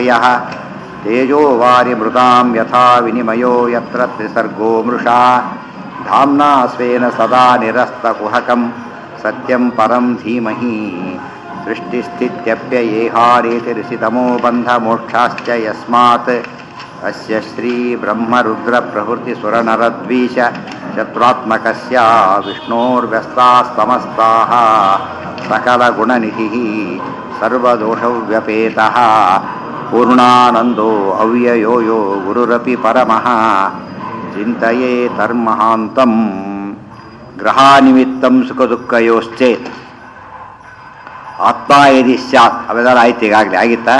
यः तेजो वारिमृतां यथा विनिमयो यत्र त्रिसर्गो मृषा धाम्ना स्वेन सदा निरस्तकुहकं सत्यं परं धीमहि सृष्टिस्थित्यप्ययेहारेतिरिषितमो बन्धमोक्षाश्च यस्मात् अस्य श्रीब्रह्मरुद्रप्रभृतिसुरनरद्वीष शत्रुत्मकस्य विष्णोर्व्यस्तास्तमस्ताः सकलगुणनिधिः सर्वदोषव्यपेतः पूर्णानन्दो अव्ययो यो गुरुरपि परमः ಚಿಂತೆಯೇ ತರ್ಮಹಾಂತಂ ಗ್ರಹಾನಿಮಿತ್ತಂ ಸುಖದುಃಖಯೋಶ್ಚೇತ್ ಆತ್ಮ ಯದಿ ಸ್ಯಾತ್ ಅವೆಲ್ಲ ಆಯ್ತು ಈಗಾಗಲೇ ಆಗಿತ್ತಾ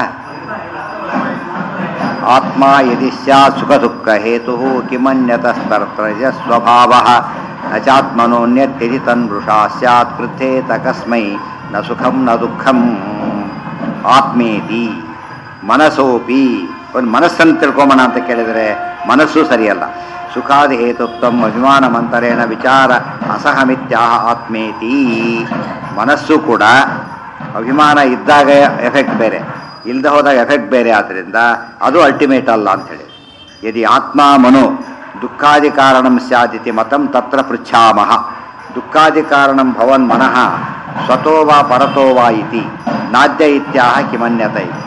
ಆತ್ಮ ಯದಿ ಸ್ಯಾತ್ ಸುಖ ದುಃಖ ಹೇತು ಕಿಮನ್ಯತಸ್ತರ್ತ್ರಜ ಸ್ವಭಾವ ನ ಚಾತ್ಮನೋನ್ಯತ್ಯದಿ ತನ್ಮೃಷಾ ಸ್ಯಾತ್ ಕೃಥೇತ ಕಸ್ಮೈ ನ ಸುಖಂ ನ ದುಃಖಂ ಆತ್ಮೇತಿ ಮನಸೋಪಿ ಒಂದು ಮನಸ್ಸನ್ನು ತಿಳ್ಕೊಂಬೋಣ ಅಂತ ಕೇಳಿದರೆ ಮನಸ್ಸು ಸರಿಯಲ್ಲ ಸುಖಾದಿ ಹೇತುತ್ವಂ ಅಭಿಮಾನ ಮಂತರೇಣ ವಿಚಾರ ಅಸಹಮಿತ್ಯಾಹ ಆತ್ಮೇತಿ ಮನಸ್ಸು ಕೂಡ ಅಭಿಮಾನ ಇದ್ದಾಗ ಎಫೆಕ್ಟ್ ಬೇರೆ ಇಲ್ಲದೆ ಹೋದಾಗ ಎಫೆಕ್ಟ್ ಬೇರೆ ಆದ್ದರಿಂದ ಅದು ಅಲ್ಟಿಮೇಟ್ ಅಲ್ಲ ಅಂಥೇಳಿ ಯದಿ ಆತ್ಮ ಮನೋ ದುಃಖಾದಿ ಕಾರಣಂ ಸ್ಯಾದಿತಿ ಮತಂ ತತ್ರ ಪೃಚ್ಛಾಮಹ ದುಃಖಾದಿ ಕಾರಣಂ ಭವನ್ ಮನಃ ಸ್ವತೋ ವಾ ಪರತೋ ವಾ ಇತಿ ನಾದ್ಯ ಇತ್ಯಾಹ ಕಿಮನ್ಯತ ಇತಿ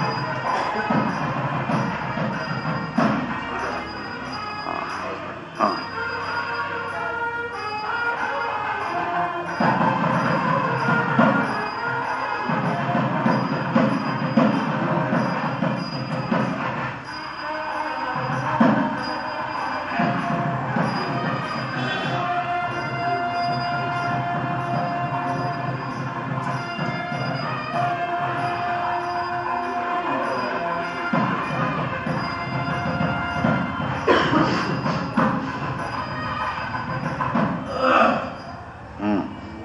ಹಾಂ ಹ್ಮ್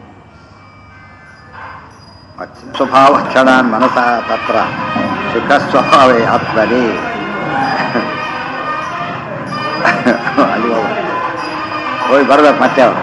ಸ್ವಭಾವ ಕ್ಷಣಾನ್ ಮನಸಃ ತತ್ರ ಸುಖ ಸ್ವಭಾವೇ ಆತ್ಮನಿ ಅಲ್ಲಿ ಹೋಗ ಹೋಗಿ ಬರ್ಬೇಕು ಮತ್ತೆ ಅವ್ರು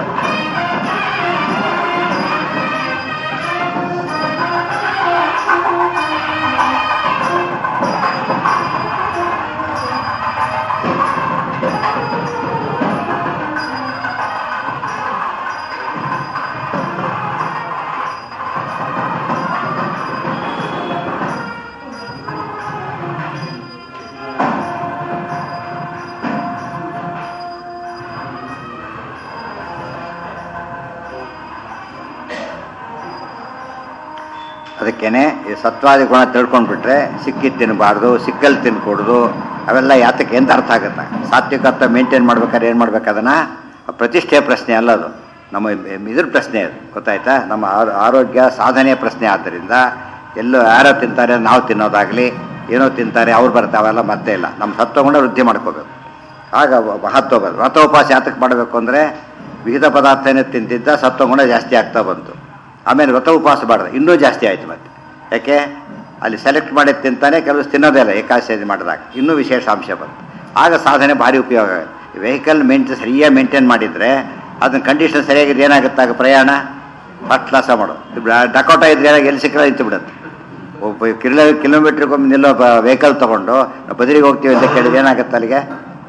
ಅದಕ್ಕೇನೆ ಈ ಸತ್ವಾದಿ ಗುಣ ತಿಳ್ಕೊಂಡ್ಬಿಟ್ರೆ ಸಿಕ್ಕಿದ್ದು ತಿನ್ನಬಾರ್ದು ಸಿಕ್ಕಲ್ಲಿ ತಿನ್ಕೊಡ್ದು ಅವೆಲ್ಲ ಯಾತಕ್ಕೆ ಎಂತ ಅರ್ಥ ಆಗುತ್ತೆ ಸಾತ್ವಿಕತ್ವ ಮೇಂಟೈನ್ ಮಾಡ್ಬೇಕಾದ್ರೆ ಏನು ಮಾಡ್ಬೇಕು ಅದನ್ನ ಪ್ರತಿಷ್ಠೆ ಪ್ರಶ್ನೆ ಅಲ್ಲ ಅದು ನಮ್ಮ ಇದ್ರ ಪ್ರಶ್ನೆ ಅದು ಗೊತ್ತಾಯ್ತಾ ನಮ್ಮ ಆರೋ- ಆರೋಗ್ಯ ಸಾಧನೆಯ ಪ್ರಶ್ನೆ ಆದ್ದರಿಂದ ಎಲ್ಲೋ ಯಾರೋ ತಿಂತಾರೆ ನಾವು ತಿನ್ನೋದಾಗಲಿ ಏನೋ ತಿಂತಾರೆ ಅವ್ರು ಬರ್ತಾರೆ ಅವೆಲ್ಲ ಮತ್ತೆ ಇಲ್ಲ ನಮ್ಮ ಸತ್ವಗುಣ ವೃದ್ಧಿ ಮಾಡ್ಕೋಬೇಕು ಆಗ ವ- ಮಹತ್ವ ಬಂದು ವ್ರತೋಪವಾಸ ಯಾತಕ್ಕೆ ಮಾಡಬೇಕು ಅಂದರೆ ವಿವಿಧ ಪದಾರ್ಥನೇ ತಿಂತಿದ್ದ ಸತ್ವಗುಣ ಜಾಸ್ತಿ ಆಗ್ತಾ ಬಂತು ಆಮೇಲೆ ವ್ರತ ಉಪವಾಸ ಮಾಡಿದೆ ಇನ್ನೂ ಜಾಸ್ತಿ ಆಯಿತು ಮತ್ತೆ ಯಾಕೆ ಅಲ್ಲಿ ಸೆಲೆಕ್ಟ್ ಮಾಡಿ ತಿಂತಾನೆ ಕೆಲವು ತಿನ್ನೋದೇ ಇಲ್ಲ ಏಕಾದಶಿ ಮಾಡಿದಾಗ ಇನ್ನೂ ವಿಶೇಷ ಅಂಶ ಬಂತು ಆಗ ಸಾಧನೆ ಭಾರಿ ಉಪಯೋಗ ಆಗುತ್ತೆ ವೆಹಿಕಲ್ ಮೇಂಟೈನ್ ಸರಿಯಾಗಿ ಮೇಂಟೈನ್ ಮಾಡಿದರೆ ಅದನ್ನ ಕಂಡೀಷನ್ ಸರಿಯಾಗಿದ್ದು ಏನಾಗುತ್ತೆ ಆಗ ಪ್ರಯಾಣ ಫಸ್ಟ್ ಕ್ಲಾಸ ಮಾಡೋದು ಡಕೋಟ ಇದ್ರೆ ಏನಾಗಿ ಎಲ್ಲಿ ಸಿಕ್ಕಲ್ಲ ನಿಂತು ಬಿಡುತ್ತೆ ಒಬ್ಬ ಕಿಲೋ ಕಿಲೋಮೀಟ್ರಿಗೊಮ್ಮೆ ನಿಲ್ಲೋ ವೆಹಿಕಲ್ ತೊಗೊಂಡು ನಾವು ಬದರಿಗೆ ಹೋಗ್ತೀವಿ ಅಂತ ಕೇಳಿದ್ರೆ ಏನಾಗುತ್ತೆ ಅಲ್ಲಿಗೆ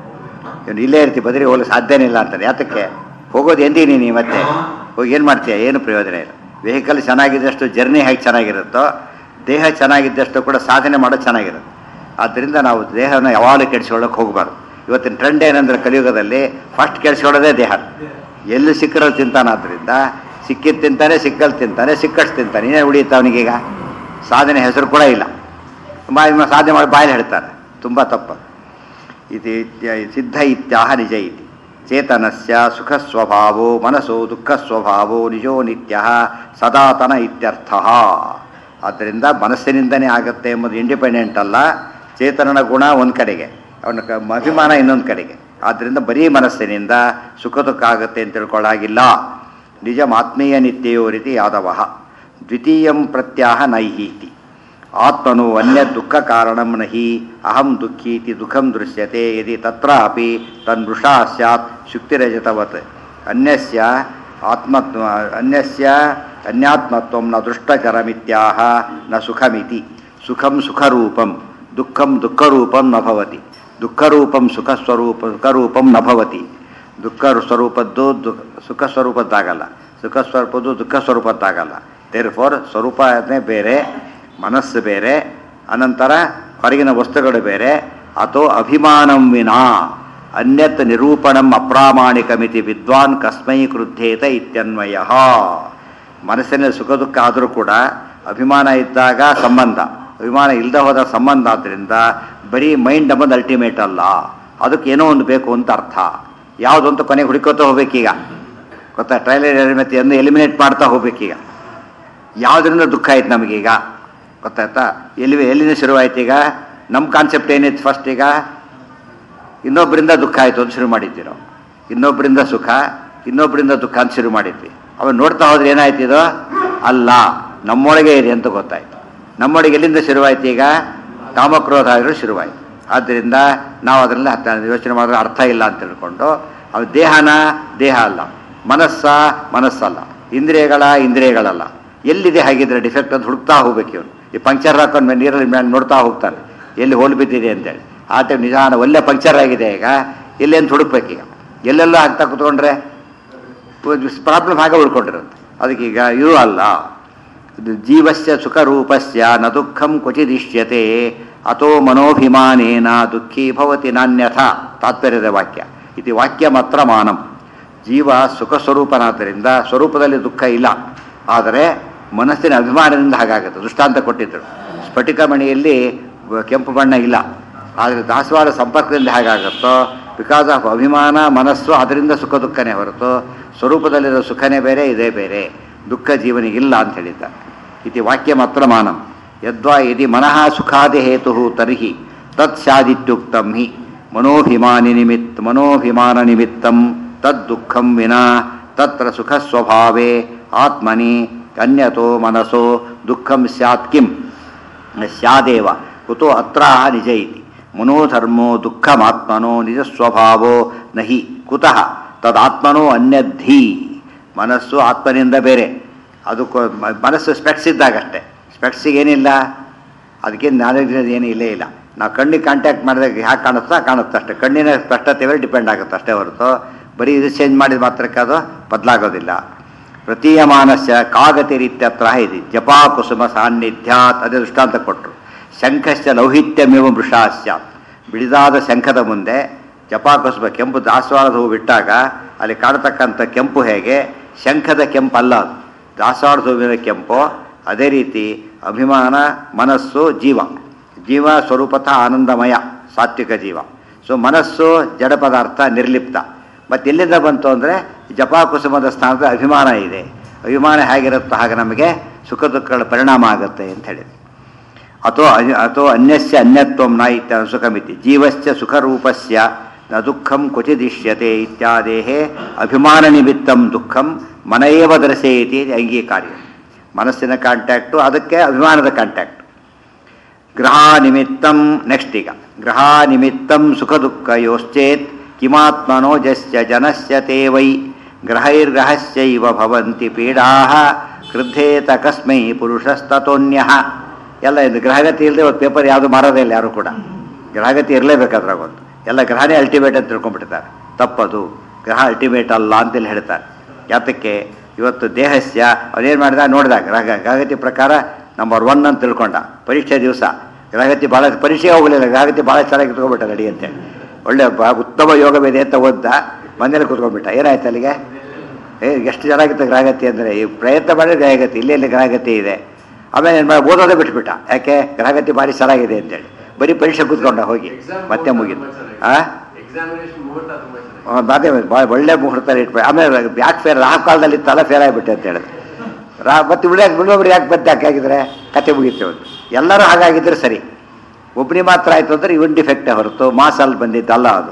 ಇವನು ಇಲ್ಲೇ ಇರ್ತೀವಿ ಬದರಿಗೆ ಹೋಗಲು ಸಾಧ್ಯನೇ ಇಲ್ಲ ಅಂತಾನೆ ಯಾತಕ್ಕೆ ಹೋಗೋದು ಎಂದೀನಿ ನೀ ಮತ್ತೆ ಹೋಗಿ ಏನು ಮಾಡ್ತೀಯ ಏನು ಪ್ರಯೋಜನ ಇಲ್ಲ ವೆಹಿಕಲ್ ಚೆನ್ನಾಗಿದ್ದಷ್ಟು ಜರ್ನಿ ಹೇಗೆ ಚೆನ್ನಾಗಿರುತ್ತೋ ದೇಹ ಚೆನ್ನಾಗಿದ್ದಷ್ಟು ಕೂಡ ಸಾಧನೆ ಮಾಡೋದು ಚೆನ್ನಾಗಿರುತ್ತೆ ಆದ್ದರಿಂದ ನಾವು ದೇಹನ ಯಾವಾಗಲೂ ಕೆಡಿಸ್ಕೊಳ್ಳೋಕೆ ಹೋಗಬಾರ್ದು ಇವತ್ತಿನ ಟ್ರೆಂಡ್ ಏನಂದ್ರೆ ಕಲಿಯುಗದಲ್ಲಿ ಫಸ್ಟ್ ಕೆಡಿಸ್ಕೊಳ್ಳೋದೇ ದೇಹ ಎಲ್ಲಿ ಸಿಕ್ಕರಲ್ಲಿ ತಿಂತಾನೆ ಆದ್ದರಿಂದ ಸಿಕ್ಕಿದ್ದು ತಿಂತಾನೆ ಸಿಕ್ಕಲ್ಲಿ ತಿಂತಾನೆ ಸಿಕ್ಕಷ್ಟು ತಿಂತಾನೆ ಇನ್ನೇ ಉಳಿಯುತ್ತೆ ಅವನಿಗೀಗ ಸಾಧನೆ ಹೆಸರು ಕೂಡ ಇಲ್ಲ ಬಾಯಿ ಸಾಧನೆ ಮಾಡಿ ಬಾಯಲ್ಲಿ ಹೇಳ್ತಾರೆ ತುಂಬ ತಪ್ಪು ಇತಿ ಇತ್ಯ- ಸಿದ್ಧ ಇತ್ಯಾಹ ನಿಜ ಇತಿ ಚೇತನಸ್ಯ ಸುಖ ಸ್ವಭಾವೋ ಮನಸ್ಸು ದುಃಖ ಸ್ವಭಾವೋ ನಿಜೋ ನಿತ್ಯ ಸದಾತನ ಇತ್ಯರ್ಥ ಆದ್ದರಿಂದ ಮನಸ್ಸಿನಿಂದನೇ ಆಗುತ್ತೆ ಎಂಬುದು ಇಂಡಿಪೆಂಡೆಂಟ್ ಅಲ್ಲ ಚೇತನನ ಗುಣ ಒಂದು ಕಡೆಗೆ ಅವನ ಕ- ಅಭಿಮಾನ ಇನ್ನೊಂದು ಕಡೆಗೆ ಆದ್ದರಿಂದ ಬರೀ ಮನಸ್ಸಿನಿಂದ ಸುಖ ದುಃಖ ಆಗುತ್ತೆ ಅಂತ ತಿಳ್ಕೊಳ್ಳಾಗಿಲ್ಲ ನಿಜಂ ಆತ್ಮೀಯ ನಿತ್ಯಯೋ ರೀತಿ ಯಾದವ ದ್ವಿತೀಯಂ ಪ್ರತ್ಯಾಹ ನೈಹೀತಿ ಆತ್ಮನು ಅನ್ಯ ದುಃಖ ಕಾರಣಂ ನಹಿ ಅಹಂ ದುಃಖೀತಿ ದುಃಖಂ ದೃಶ್ಯತೆ ಯದಿ ತತ್ರಾಪಿ ತನ್ಮೃಷಾ ಸ್ಯಾತ್ ಶುಕ್ತಿರಜತವತ್ ಅನ್ಯಸ್ಯ ಆತ್ಮತ್ವ ಅನ್ಯಸ್ಯ ಅನ್ಯಾತ್ಮತ್ವಂ ನ ದೃಷ್ಟಕರಮಿತ್ಯಾಹ ನ ಸುಖಮಿತಿ ಸುಖಂ ಸುಖರೂಪಂ ದುಃಖಂ ದುಃಖರೂಪಂ ನ ಭವತಿ ದುಃಖರೂಪಂ ಸುಖ ಸ್ವರೂಪ ಸುಖರೂಪಂ ನ ಭವತಿ ದುಃಖ ಸ್ವರೂಪದ್ದು ದು ಸುಖ ಸ್ವರೂಪದ್ದಾಗಲ್ಲ ಸುಖ ಸ್ವರೂಪದ್ದು ದುಃಖ ಸ್ವರೂಪದ್ದಾಗಲ್ಲ ದೇರ್ ಫೋರ್ ಸ್ವರೂಪನೇ ಬೇರೆ ಮನಸ್ಸು ಬೇರೆ ಅನಂತರ ಹೊರಗಿನ ವಸ್ತುಗಳು ಬೇರೆ ಅಥೋ ಅಭಿಮಾನಂ ವಿನಾ ಅನ್ಯತ್ ನಿರೂಪಣಂ ಅಪ್ರಾಮಾಣಿಕಮಿತಿ ವಿದ್ವಾನ್ ಕಸ್ಮೈ ಕೃಧ್ಯೇತ ಇತ್ಯನ್ವಯ ಮನಸ್ಸಿನ ಸುಖ ದುಃಖ ಆದರೂ ಕೂಡ ಅಭಿಮಾನ ಇದ್ದಾಗ ಸಂಬಂಧ ಅಭಿಮಾನ ಇಲ್ಲದೆ ಹೋದ ಸಂಬಂಧ ಆದ್ದರಿಂದ ಬರೀ ಮೈಂಡ್ ಅಂಬದು ಅಲ್ಟಿಮೇಟ್ ಅಲ್ಲ ಅದಕ್ಕೆ ಏನೋ ಒಂದು ಬೇಕು ಅಂತ ಅರ್ಥ ಯಾವುದು ಅಂತ ಕೊನೆಗೆ ಹುಡುಕೋತಾ ಹೋಗ್ಬೇಕೀಗ ಗೊತ್ತಾ ಟ್ರೈಲರ್ ಎಲಿಮೆತಿ ಎಂದು ಎಲಿಮಿನೇಟ್ ಮಾಡ್ತಾ ಹೋಗ್ಬೇಕೀಗ ಯಾವುದರಿಂದ ದುಃಖ ಆಯ್ತು ನಮಗೀಗ ಗೊತ್ತಾಯ್ತಾ ಎಲ್ಲಿ ಎಲ್ಲಿಂದ ಶುರುವಾಯ್ತು ಈಗ ನಮ್ಮ ಕಾನ್ಸೆಪ್ಟ್ ಏನಿತ್ತು ಫಸ್ಟ್ ಈಗ ಇನ್ನೊಬ್ಬರಿಂದ ದುಃಖ ಆಯಿತು ಅಂತ ಶುರು ಮಾಡಿದ್ವಿ ನಾವು ಇನ್ನೊಬ್ಬರಿಂದ ಸುಖ ಇನ್ನೊಬ್ಬರಿಂದ ದುಃಖ ಅಂತ ಶುರು ಮಾಡಿದ್ವಿ ಅವ ನೋಡ್ತಾ ಹೋದ್ರೆ ಏನಾಯ್ತು ಇದು ಅಲ್ಲ ನಮ್ಮೊಳಗೆ ಇದೆ ಅಂತ ಗೊತ್ತಾಯ್ತು ನಮ್ಮೊಳಗೆ ಎಲ್ಲಿಂದ ಶುರುವಾಯ್ತು ಈಗ ಕಾಮಕ್ರೋಧ ಆಗಿರೋ ಶುರುವಾಯಿತು ಆದ್ದರಿಂದ ನಾವು ಅದರಲ್ಲಿ ಹತ್ತ ಯೋಚನೆ ಮಾಡಿದ್ರೆ ಅರ್ಥ ಇಲ್ಲ ಅಂತ ತಿಳ್ಕೊಂಡು ಅವು ದೇಹನ ದೇಹ ಅಲ್ಲ ಮನಸ್ಸ ಮನಸ್ಸಲ್ಲ ಇಂದ್ರಿಯಗಳ ಇಂದ್ರಿಯಗಳಲ್ಲ ಎಲ್ಲಿದೆ ಹಾಗಿದ್ರೆ ಡಿಫೆಕ್ಟ್ ಅಂತ ಹುಡುಕ್ತಾ ಹೋಗ್ಬೇಕು ಇವನು ಈ ಪಂಕ್ಚರ್ ಹಾಕೊಂಡು ನೀರಲ್ಲಿ ಮೇಲೆ ನೋಡ್ತಾ ಹೋಗ್ತಾನೆ ಎಲ್ಲಿ ಹೋಲ್ ಬಿದ್ದಿದೆ ಅಂತೇಳಿ ಆ ಟೈಮ್ ನಿಧಾನ ಒಳ್ಳೆ ಪಂಕ್ಚರ್ ಆಗಿದೆ ಈಗ ಎಲ್ಲಿ ಅಂತ ಹುಡುಕ್ಬೇಕೀಗ ಎಲ್ಲೆಲ್ಲೋ ಹಾಕ್ತಾ ಕೂತ್ಕೊಂಡ್ರೆ ಪ್ರಾಬ್ಲಮ್ ಹಾಗೆ ಉಳ್ಕೊಂಡಿರುತ್ತೆ ಅದಕ್ಕೆ ಈಗ ಇದು ಅಲ್ಲ ಇದು ಜೀವಸ್ಯ ಸುಖರೂಪಸ್ಯ ನ ದುಃಖಂ ಕ್ವಚಿದಿಷ್ಯತೆ ಅಥೋ ಮನೋಭಿಮಾನೇನ ದುಃಖಿ ಭವತಿ ನಾನ್ಯಥ ತಾತ್ಪರ್ಯದ ವಾಕ್ಯ ಇದು ವಾಕ್ಯ ಮಾತ್ರ ಮಾನಂ ಜೀವ ಸುಖ ಸ್ವರೂಪನಾದ್ದರಿಂದ ಸ್ವರೂಪದಲ್ಲಿ ದುಃಖ ಇಲ್ಲ ಆದರೆ ಮನಸ್ಸಿನ ಅಭಿಮಾನದಿಂದ ಹಾಗಾಗುತ್ತೆ ದೃಷ್ಟಾಂತ ಕೊಟ್ಟಿದ್ದರು ಸ್ಫಟಿಕ ಮಣಿಯಲ್ಲಿ ಕೆಂಪು ಬಣ್ಣ ಇಲ್ಲ ಆದರೆ ದಾಸವಾಳ ಸಂಪರ್ಕದಿಂದ ಹೇಗಾಗುತ್ತೋ ಬಿಕಾಸ್ ಆಫ್ ಅಭಿಮಾನ ಮನಸ್ಸು ಅದರಿಂದ ಸುಖ ದುಃಖನೇ ಹೊರತು ಸ್ವರೂಪದಲ್ಲಿರೋ ಸುಖನೇ ಬೇರೆ ಇದೇ ಬೇರೆ ದುಃಖ ಜೀವನಿಗಿಲ್ಲ ಅಂತ ಹೇಳಿದ್ದಾರೆ ಇತಿ ವಾಕ್ಯ ಮಾತ್ರ ಮಾನಂ ಯದ್ವಾ ಯದಿ ಮನಃ ಸುಖಾದಿ ಹೇತು ತರ್ಹಿ ತತ್ ಸ್ಯಾದಿತ್ಯುಕ್ತಂ ಹಿ ಮನೋಭಿಮಾನಿ ನಿಮಿತ್ ಮನೋಭಿಮಾನ ನಿಮಿತ್ತಂ ತದ್ ದುಃಖಂ ವಿನಾ ತತ್ರ ಸುಖ ಸ್ವಭಾವೇ ಆತ್ಮನಿ ಅನ್ಯತೋ ಮನಸೋ ದುಃಖಂ ಸ್ಯಾತ್ ಕಿಂ ನ ಸ್ಯಾದೇವ ಕುತೋ ಅತ್ರ ನಿಜ ಇತಿ ಮನೋಧರ್ಮೋ ದುಃಖಮಾತ್ಮನೋ ನಿಜ ಸ್ವಭಾವೋ ನಹಿ ಕುತಃ ತದಾತ್ಮನೋ ಅನ್ಯದ್ಧಿ ಮನಸ್ಸು ಆತ್ಮನಿಂದ ಬೇರೆ ಅದು ಕೊ- ಮ- ಮನಸ್ಸು ಸ್ಪೆಕ್ಸ್ ಇದ್ದಾಗಷ್ಟೇ ಸ್ಪೆಕ್ಸಿಗೆ ಏನಿಲ್ಲ ಅದಕ್ಕೆ ನಾಲೆಡ್ಜ್ ಏನೂ ಇಲ್ಲೇ ಇಲ್ಲ ನಾವು ಕಣ್ಣಿಗೆ ಕಾಂಟ್ಯಾಕ್ಟ್ ಮಾಡಿದಾಗ ಹ್ಯಾಕೆ ಕಾಣುತ್ತಾ ಕಾಣುತ್ತೆ ಅಷ್ಟೇ ಕಣ್ಣಿನ ಸ್ಪಷ್ಟತೆ ಮೇಲೆ ಡಿಪೆಂಡ್ ಆಗುತ್ತೆ ಅಷ್ಟೇ ಹೊರತು ಬರೀ ಇದು ಚೇಂಜ್ ಮಾಡಿದ ಮಾತ್ರಕ್ಕೆ ಅದು ಬದಲಾಗೋದಿಲ್ಲ ಪ್ರತೀಯಮಾನಸ್ಯ ಕಾಗತಿರಿತ್ಯತ್ರ ಇದೆ ಜಪಾ ಕುಸುಮ ಸಾನ್ನಿಧ್ಯಾತ್ ಅದೇ ದೃಷ್ಟಾಂತ ಕೊಟ್ಟರು ಶಂಖಶ್ಚ ಲೌಹಿತ್ಯಮೇವ ಮೃಷಾ ಸ್ಯಾತ್ ಬಿಡಿದಾದ ಶಂಖದ ಮುಂದೆ ಜಪಾ ಕುಸುಮ ಕೆಂಪು ದಾಸವಾಳದ ಹೂವು ಬಿಟ್ಟಾಗ ಅಲ್ಲಿ ಕಾಣತಕ್ಕಂಥ ಕೆಂಪು ಹೇಗೆ ಶಂಖದ ಕೆಂಪಲ್ಲ ಅದು ದಾಸವಾಳದ ಹೂವಿನ ಕೆಂಪು ಅದೇ ರೀತಿ ಅಭಿಮಾನ ಮನಸ್ಸು ಜೀವ ಜೀವ ಸ್ವರೂಪತಃ ಆನಂದಮಯ ಸಾತ್ವಿಕ ಜೀವ ಸೊ ಮನಸ್ಸು ಜಡ ಪದಾರ್ಥ ನಿರ್ಲಿಪ್ತ ಮತ್ತೆ ಎಲ್ಲಿಂದ ಬಂತು ಅಂದರೆ ಜಪಾಕುಸುಮದ ಸ್ಥಾನದ ಅಭಿಮಾನ ಇದೆ ಅಭಿಮಾನ ಹೇಗಿರುತ್ತೋ ಹಾಗೆ ನಮಗೆ ಸುಖ ದುಃಖಗಳ ಪರಿಣಾಮ ಆಗುತ್ತೆ ಅಂತ ಹೇಳಿದೆ ಅಥೋ ಅನ್ಯ- ಅಥೋ ಅನ್ಯಸ್ಯ ಅನ್ಯತ್ವಂ ನ ಇತ್ಯ ಸುಖಮಿತಿ ಜೀವಸ್ಯ ಸುಖರೂಪಸ್ಯ ನ ದುಃಖಂ ಕ್ವಚಿದಿಷ್ಯತೆ ಇತ್ಯಾದೇಹೇ ಅಭಿಮಾನ ನಿಮಿತ್ತಂ ದುಃಖಂ ಮನ ಏವ ದರ್ಶಯತಿ ಇದು ಅಂಗೀಕಾರ್ಯ ಮನಸ್ಸಿನ ಕಾಂಟ್ಯಾಕ್ಟು ಅದಕ್ಕೆ ಅಭಿಮಾನದ ಕಾಂಟ್ಯಾಕ್ಟ್ ಗ್ರಹ ನಿಮಿತ್ತಂ ನೆಕ್ಸ್ಟ್ ಈಗ ಗ್ರಹ ನಿಮಿತ್ತಂ ಸುಖ ದುಃಖ ಯೋಶ್ಚೇತ್ ಕಿಮಾತ್ಮನೋ ಜಸ್ಯ ಜನಸ್ಯ ತೇ ವೈ ಗ್ರಹೈರ್ಗ್ರಹಸ್ಯ ಇವ ಭವಂತಿ ಪೀಡಾ ಕ್ರುದ್ಧೇತ ಕಸ್ಮೈ ಪುರುಷಸ್ತತೋನ್ಯ ಎಲ್ಲ ಇದು ಗ್ರಹಗತಿ ಇಲ್ಲದೆ ಒಂದು ಪೇಪರ್ ಯಾವುದು ಮಾರೋದೇ ಇಲ್ಲ ಯಾರು ಕೂಡ ಗ್ರಹಗತಿ ಇರಲೇಬೇಕಾದ್ರಾಗ ಒಂದು ಎಲ್ಲ ಗ್ರಹನೇ ಅಲ್ಟಿಮೇಟ್ ಅಂತ ತಿಳ್ಕೊಂಡ್ಬಿಡ್ತಾರೆ ತಪ್ಪದು ಗ್ರಹ ಅಲ್ಟಿಮೇಟ್ ಅಲ್ಲ ಅಂತೇಳಿ ಹೇಳ್ತಾರೆ ಯಾತಕ್ಕೆ ಇವತ್ತು ದೇಹಸ್ಯ ಅವನೇನು ಮಾಡಿದ ನೋಡಿದ ಗ್ರಹ ಗ್ರಹಗತಿ ಪ್ರಕಾರ ನಂಬರ್ ಒನ್ ಅಂತ ತಿಳ್ಕೊಂಡ ಪರೀಕ್ಷೆ ದಿವಸ ಗ್ರಹಗತಿ ಭಾಳ ಪರೀಕ್ಷೆ ಹೋಗಲಿಲ್ಲ ಗ್ರಹಗತಿ ಭಾಳ ಚೆನ್ನಾಗಿ ಕುತ್ಕೊಂಡ್ಬಿಟ್ಟ ನಡಿ ಅಂತೇಳಿ ಒಳ್ಳೆ ಬ- ಉತ್ತಮ ಯೋಗವಿದೆ ಅಂತ ಓದ್ದ ಮನೇಲಿ ಕುತ್ಕೊಂಡ್ಬಿಟ್ಟ ಏನಾಯ್ತು ಅಲ್ಲಿಗೆ ಏ ಎಷ್ಟು ಚೆನ್ನಾಗಿತ್ತು ಗ್ರಹಗತಿ ಅಂದರೆ ಈ ಪ್ರಯತ್ನ ಮಾಡಿದ್ರೆ ಗ್ರಹಗತಿ ಇಲ್ಲಿ ಇಲ್ಲಿ ಗ್ರಹಗತಿ ಇದೆ ಆಮೇಲೆ ಏನು ಮಾಡಿ ಓದೋದೇ ಬಿಟ್ಬಿಟ್ಟ ಯಾಕೆ ಗ್ರಹಗತಿ ಭಾರಿ ಚೆನ್ನಾಗಿದೆ ಅಂತೇಳಿ ಬರೀ ಪರೀಕ್ಷೆ ಕೂತ್ಕೊಂಡ ಹೋಗಿ ಮತ್ತೆ ಮುಗೀತು ಆ ಎಕ್ಸಾಮಿನೇಷನ್ ಮುಹೂರ್ತ ತುಂಬಾ ಚೆನ್ನಾಗಿ ಆ, ಅದೇ ಭಾಳ ಒಳ್ಳೆ ಮುಹೂರ್ತ ಇಟ್ಬಿಟ್ಟು ಆಮೇಲೆ ಯಾಕೆ ಫೇರ್ ರಾಹು ಕಾಲದಲ್ಲಿ ತಲೆ ಫೇರ್ ಆಗಿಬಿಟ್ಟೆ ಅಂತ ಹೇಳಿದ್ರು ರಾ ಮತ್ತೆ ಉಳಿಯಾಕೆ ಇನ್ನೊಬ್ರು ಯಾಕೆ ಮತ್ತೆ ಯಾಕೆ ಆಗಿದ್ರೆ ಕತೆ ಮುಗೀತು ಒಂದು ಎಲ್ಲರೂ ಹಾಗಾಗಿದ್ರೆ ಸರಿ ಒಬ್ಬನಿ ಮಾತ್ರ ಆಯಿತು ಅಂದರೆ ಇವನ್ ಡಿಫೆಕ್ಟೇ ಹೊರತು ಮಾಸಲ್ಲಿ ಬಂದಿದ್ದಲ್ಲ ಅದು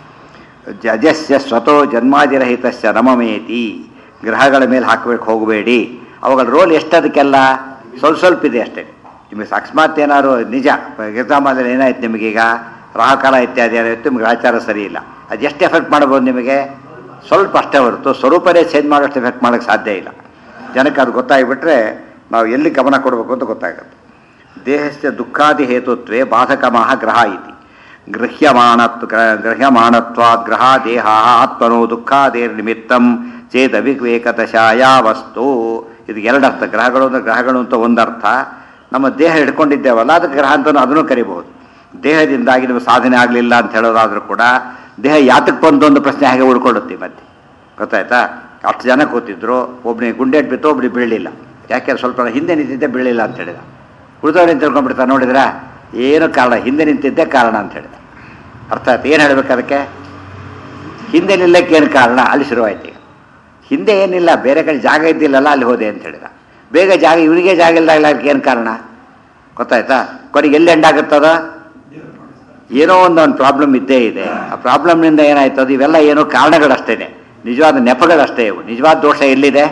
ಜಜಸ್ಯ ಸ್ವತೋ ಜನ್ಮಾದಿರಹಿತಸ್ಯ ನಮಮೇತಿ ಗ್ರಹಗಳ ಮೇಲೆ ಹಾಕಬೇಕು ಹೋಗಬೇಡಿ ಅವುಗಳ ರೋಲ್ ಎಷ್ಟದಕ್ಕೆಲ್ಲ ಸ್ವಲ್ಪ ಸ್ವಲ್ಪ ಇದೆ ಅಷ್ಟೇ ನಿಮಗೆ ಅಕಸ್ಮಾತ್ ಏನಾದ್ರು ನಿಜ ಎಕ್ಸಾಮಲ್ಲಿ ಏನಾಯ್ತು ನಿಮಗೀಗ ರಾಹಕಾಲ ಇತ್ಯಾದಿ ಏನಾಯ್ತು ನಿಮ್ಗೆ ಆಚಾರ ಸರಿ ಇಲ್ಲ ಅದು ಎಷ್ಟು ಎಫೆಕ್ಟ್ ಮಾಡ್ಬೋದು ನಿಮಗೆ ಸ್ವಲ್ಪ ಅಷ್ಟೇ ಹೊರತು ಸ್ವರೂಪನೇ ಚೇಂಜ್ ಮಾಡೋಷ್ಟು ಎಫೆಕ್ಟ್ ಮಾಡೋಕ್ಕೆ ಸಾಧ್ಯ ಇಲ್ಲ ಜನಕ್ಕೆ ಅದು ಗೊತ್ತಾಗಿಬಿಟ್ರೆ ನಾವು ಎಲ್ಲಿ ಗಮನ ಕೊಡಬೇಕು ಅಂತ ಗೊತ್ತಾಗುತ್ತೆ ದೇಹಸ್ಯ ದುಃಖಾದಿ ಹೇತುತ್ವೇ ಬಾಧಕಮಃ ಗ್ರಹ ಇತಿ ಗೃಹ್ಯಮಾಣತ್ವ ಗೃಹ್ಯಮಾಣತ್ವಾದ್ ಗ್ರಹ ದೇಹ ಆತ್ಮನೋ ದುಃಖಾದೇರ್ ನಿಮಿತ್ತಂ ಚೇತ್ ಅವಿವೇಕದಶಾಯ ವಸ್ತು ಇದು ಎರಡರ್ಥ ಗ್ರಹಗಳು ಅಂದ್ರೆ ಗ್ರಹಗಳು ಅಂತ ಒಂದರ್ಥ ನಮ್ಮ ದೇಹ ಹಿಡ್ಕೊಂಡಿದ್ದೇವಲ್ಲ ಅದಕ್ಕೆ ಗ್ರಹ ಅಂತ ಅದನ್ನು ಕರಿಬಹುದು ದೇಹದಿಂದಾಗಿ ನಿಮಗೆ ಸಾಧನೆ ಆಗಲಿಲ್ಲ ಅಂತ ಹೇಳೋದಾದ್ರೂ ಕೂಡ ದೇಹ ಯಾತಕ್ಕೆ ಬಂತು ಒಂದು ಪ್ರಶ್ನೆ ಹಾಗೆ ಉಳ್ಕೊಳ್ಳುತ್ತೆ ಮತ್ತೆ ಗೊತ್ತಾಯ್ತಾ ಅಷ್ಟು ಜನ ಕೂತಿದ್ರು ಒಬ್ಬನಿಗೆ ಗುಂಡೆಟ್ ಬಿತ್ತು ಒಬ್ಬನಿಗೆ ಬೀಳಲಿಲ್ಲ ಯಾಕೆ ಸ್ವಲ್ಪ ಹಿಂದೆ ನಿಂತಿದ್ದೆ ಬೀಳಲಿಲ್ಲ ಅಂತ ಹೇಳಿದ ಉಳಿದವ್ರು ತಿಳ್ಕೊಂಡ್ಬಿಡ್ತಾರೆ ನೋಡಿದ್ರ ಏನು ಕಾರಣ ಹಿಂದೆ ನಿಂತಿದ್ದೆ ಕಾರಣ ಅಂತ ಹೇಳಿದ ಅರ್ಥ ಆಯ್ತು ಏನು ಹೇಳ್ಬೇಕು ಅದಕ್ಕೆ ಹಿಂದೆ ನಿಲ್ಲಕ್ಕೆ ಏನು ಕಾರಣ ಅಲ್ಲಿ ಶುರುವಾಯ್ತು ಈಗ ಹಿಂದೆ ಏನಿಲ್ಲ ಬೇರೆ ಕಡೆ ಜಾಗ ಇದ್ದಿಲ್ಲಲ್ಲ ಅಲ್ಲಿ ಹೋದೆ ಅಂತ ಹೇಳಿದ ಬೇಗ ಜಾಗ ಇವನಿಗೆ ಜಾಗ ಇಲ್ದಾಗಲ್ಲ ಅದಕ್ಕೆ ಏನು ಕಾರಣ ಗೊತ್ತಾಯ್ತಾ ಕೊನೆಗೆ ಎಲ್ಲಿ ಎಂಡ್ ಆಗುತ್ತದ ಏನೋ ಒಂದು ಒಂದು ಪ್ರಾಬ್ಲಮ್ ಇದ್ದೇ ಇದೆ ಆ ಪ್ರಾಬ್ಲಮ್ನಿಂದ ಏನಾಯ್ತು ಅದು ಇವೆಲ್ಲ ಏನೋ ಕಾರಣಗಳಷ್ಟೇ ನಿಜವಾದ ನೆಪಗಳಷ್ಟೇ ಇವು ನಿಜವಾದ ದೋಷ ಎಲ್ಲಿದೆ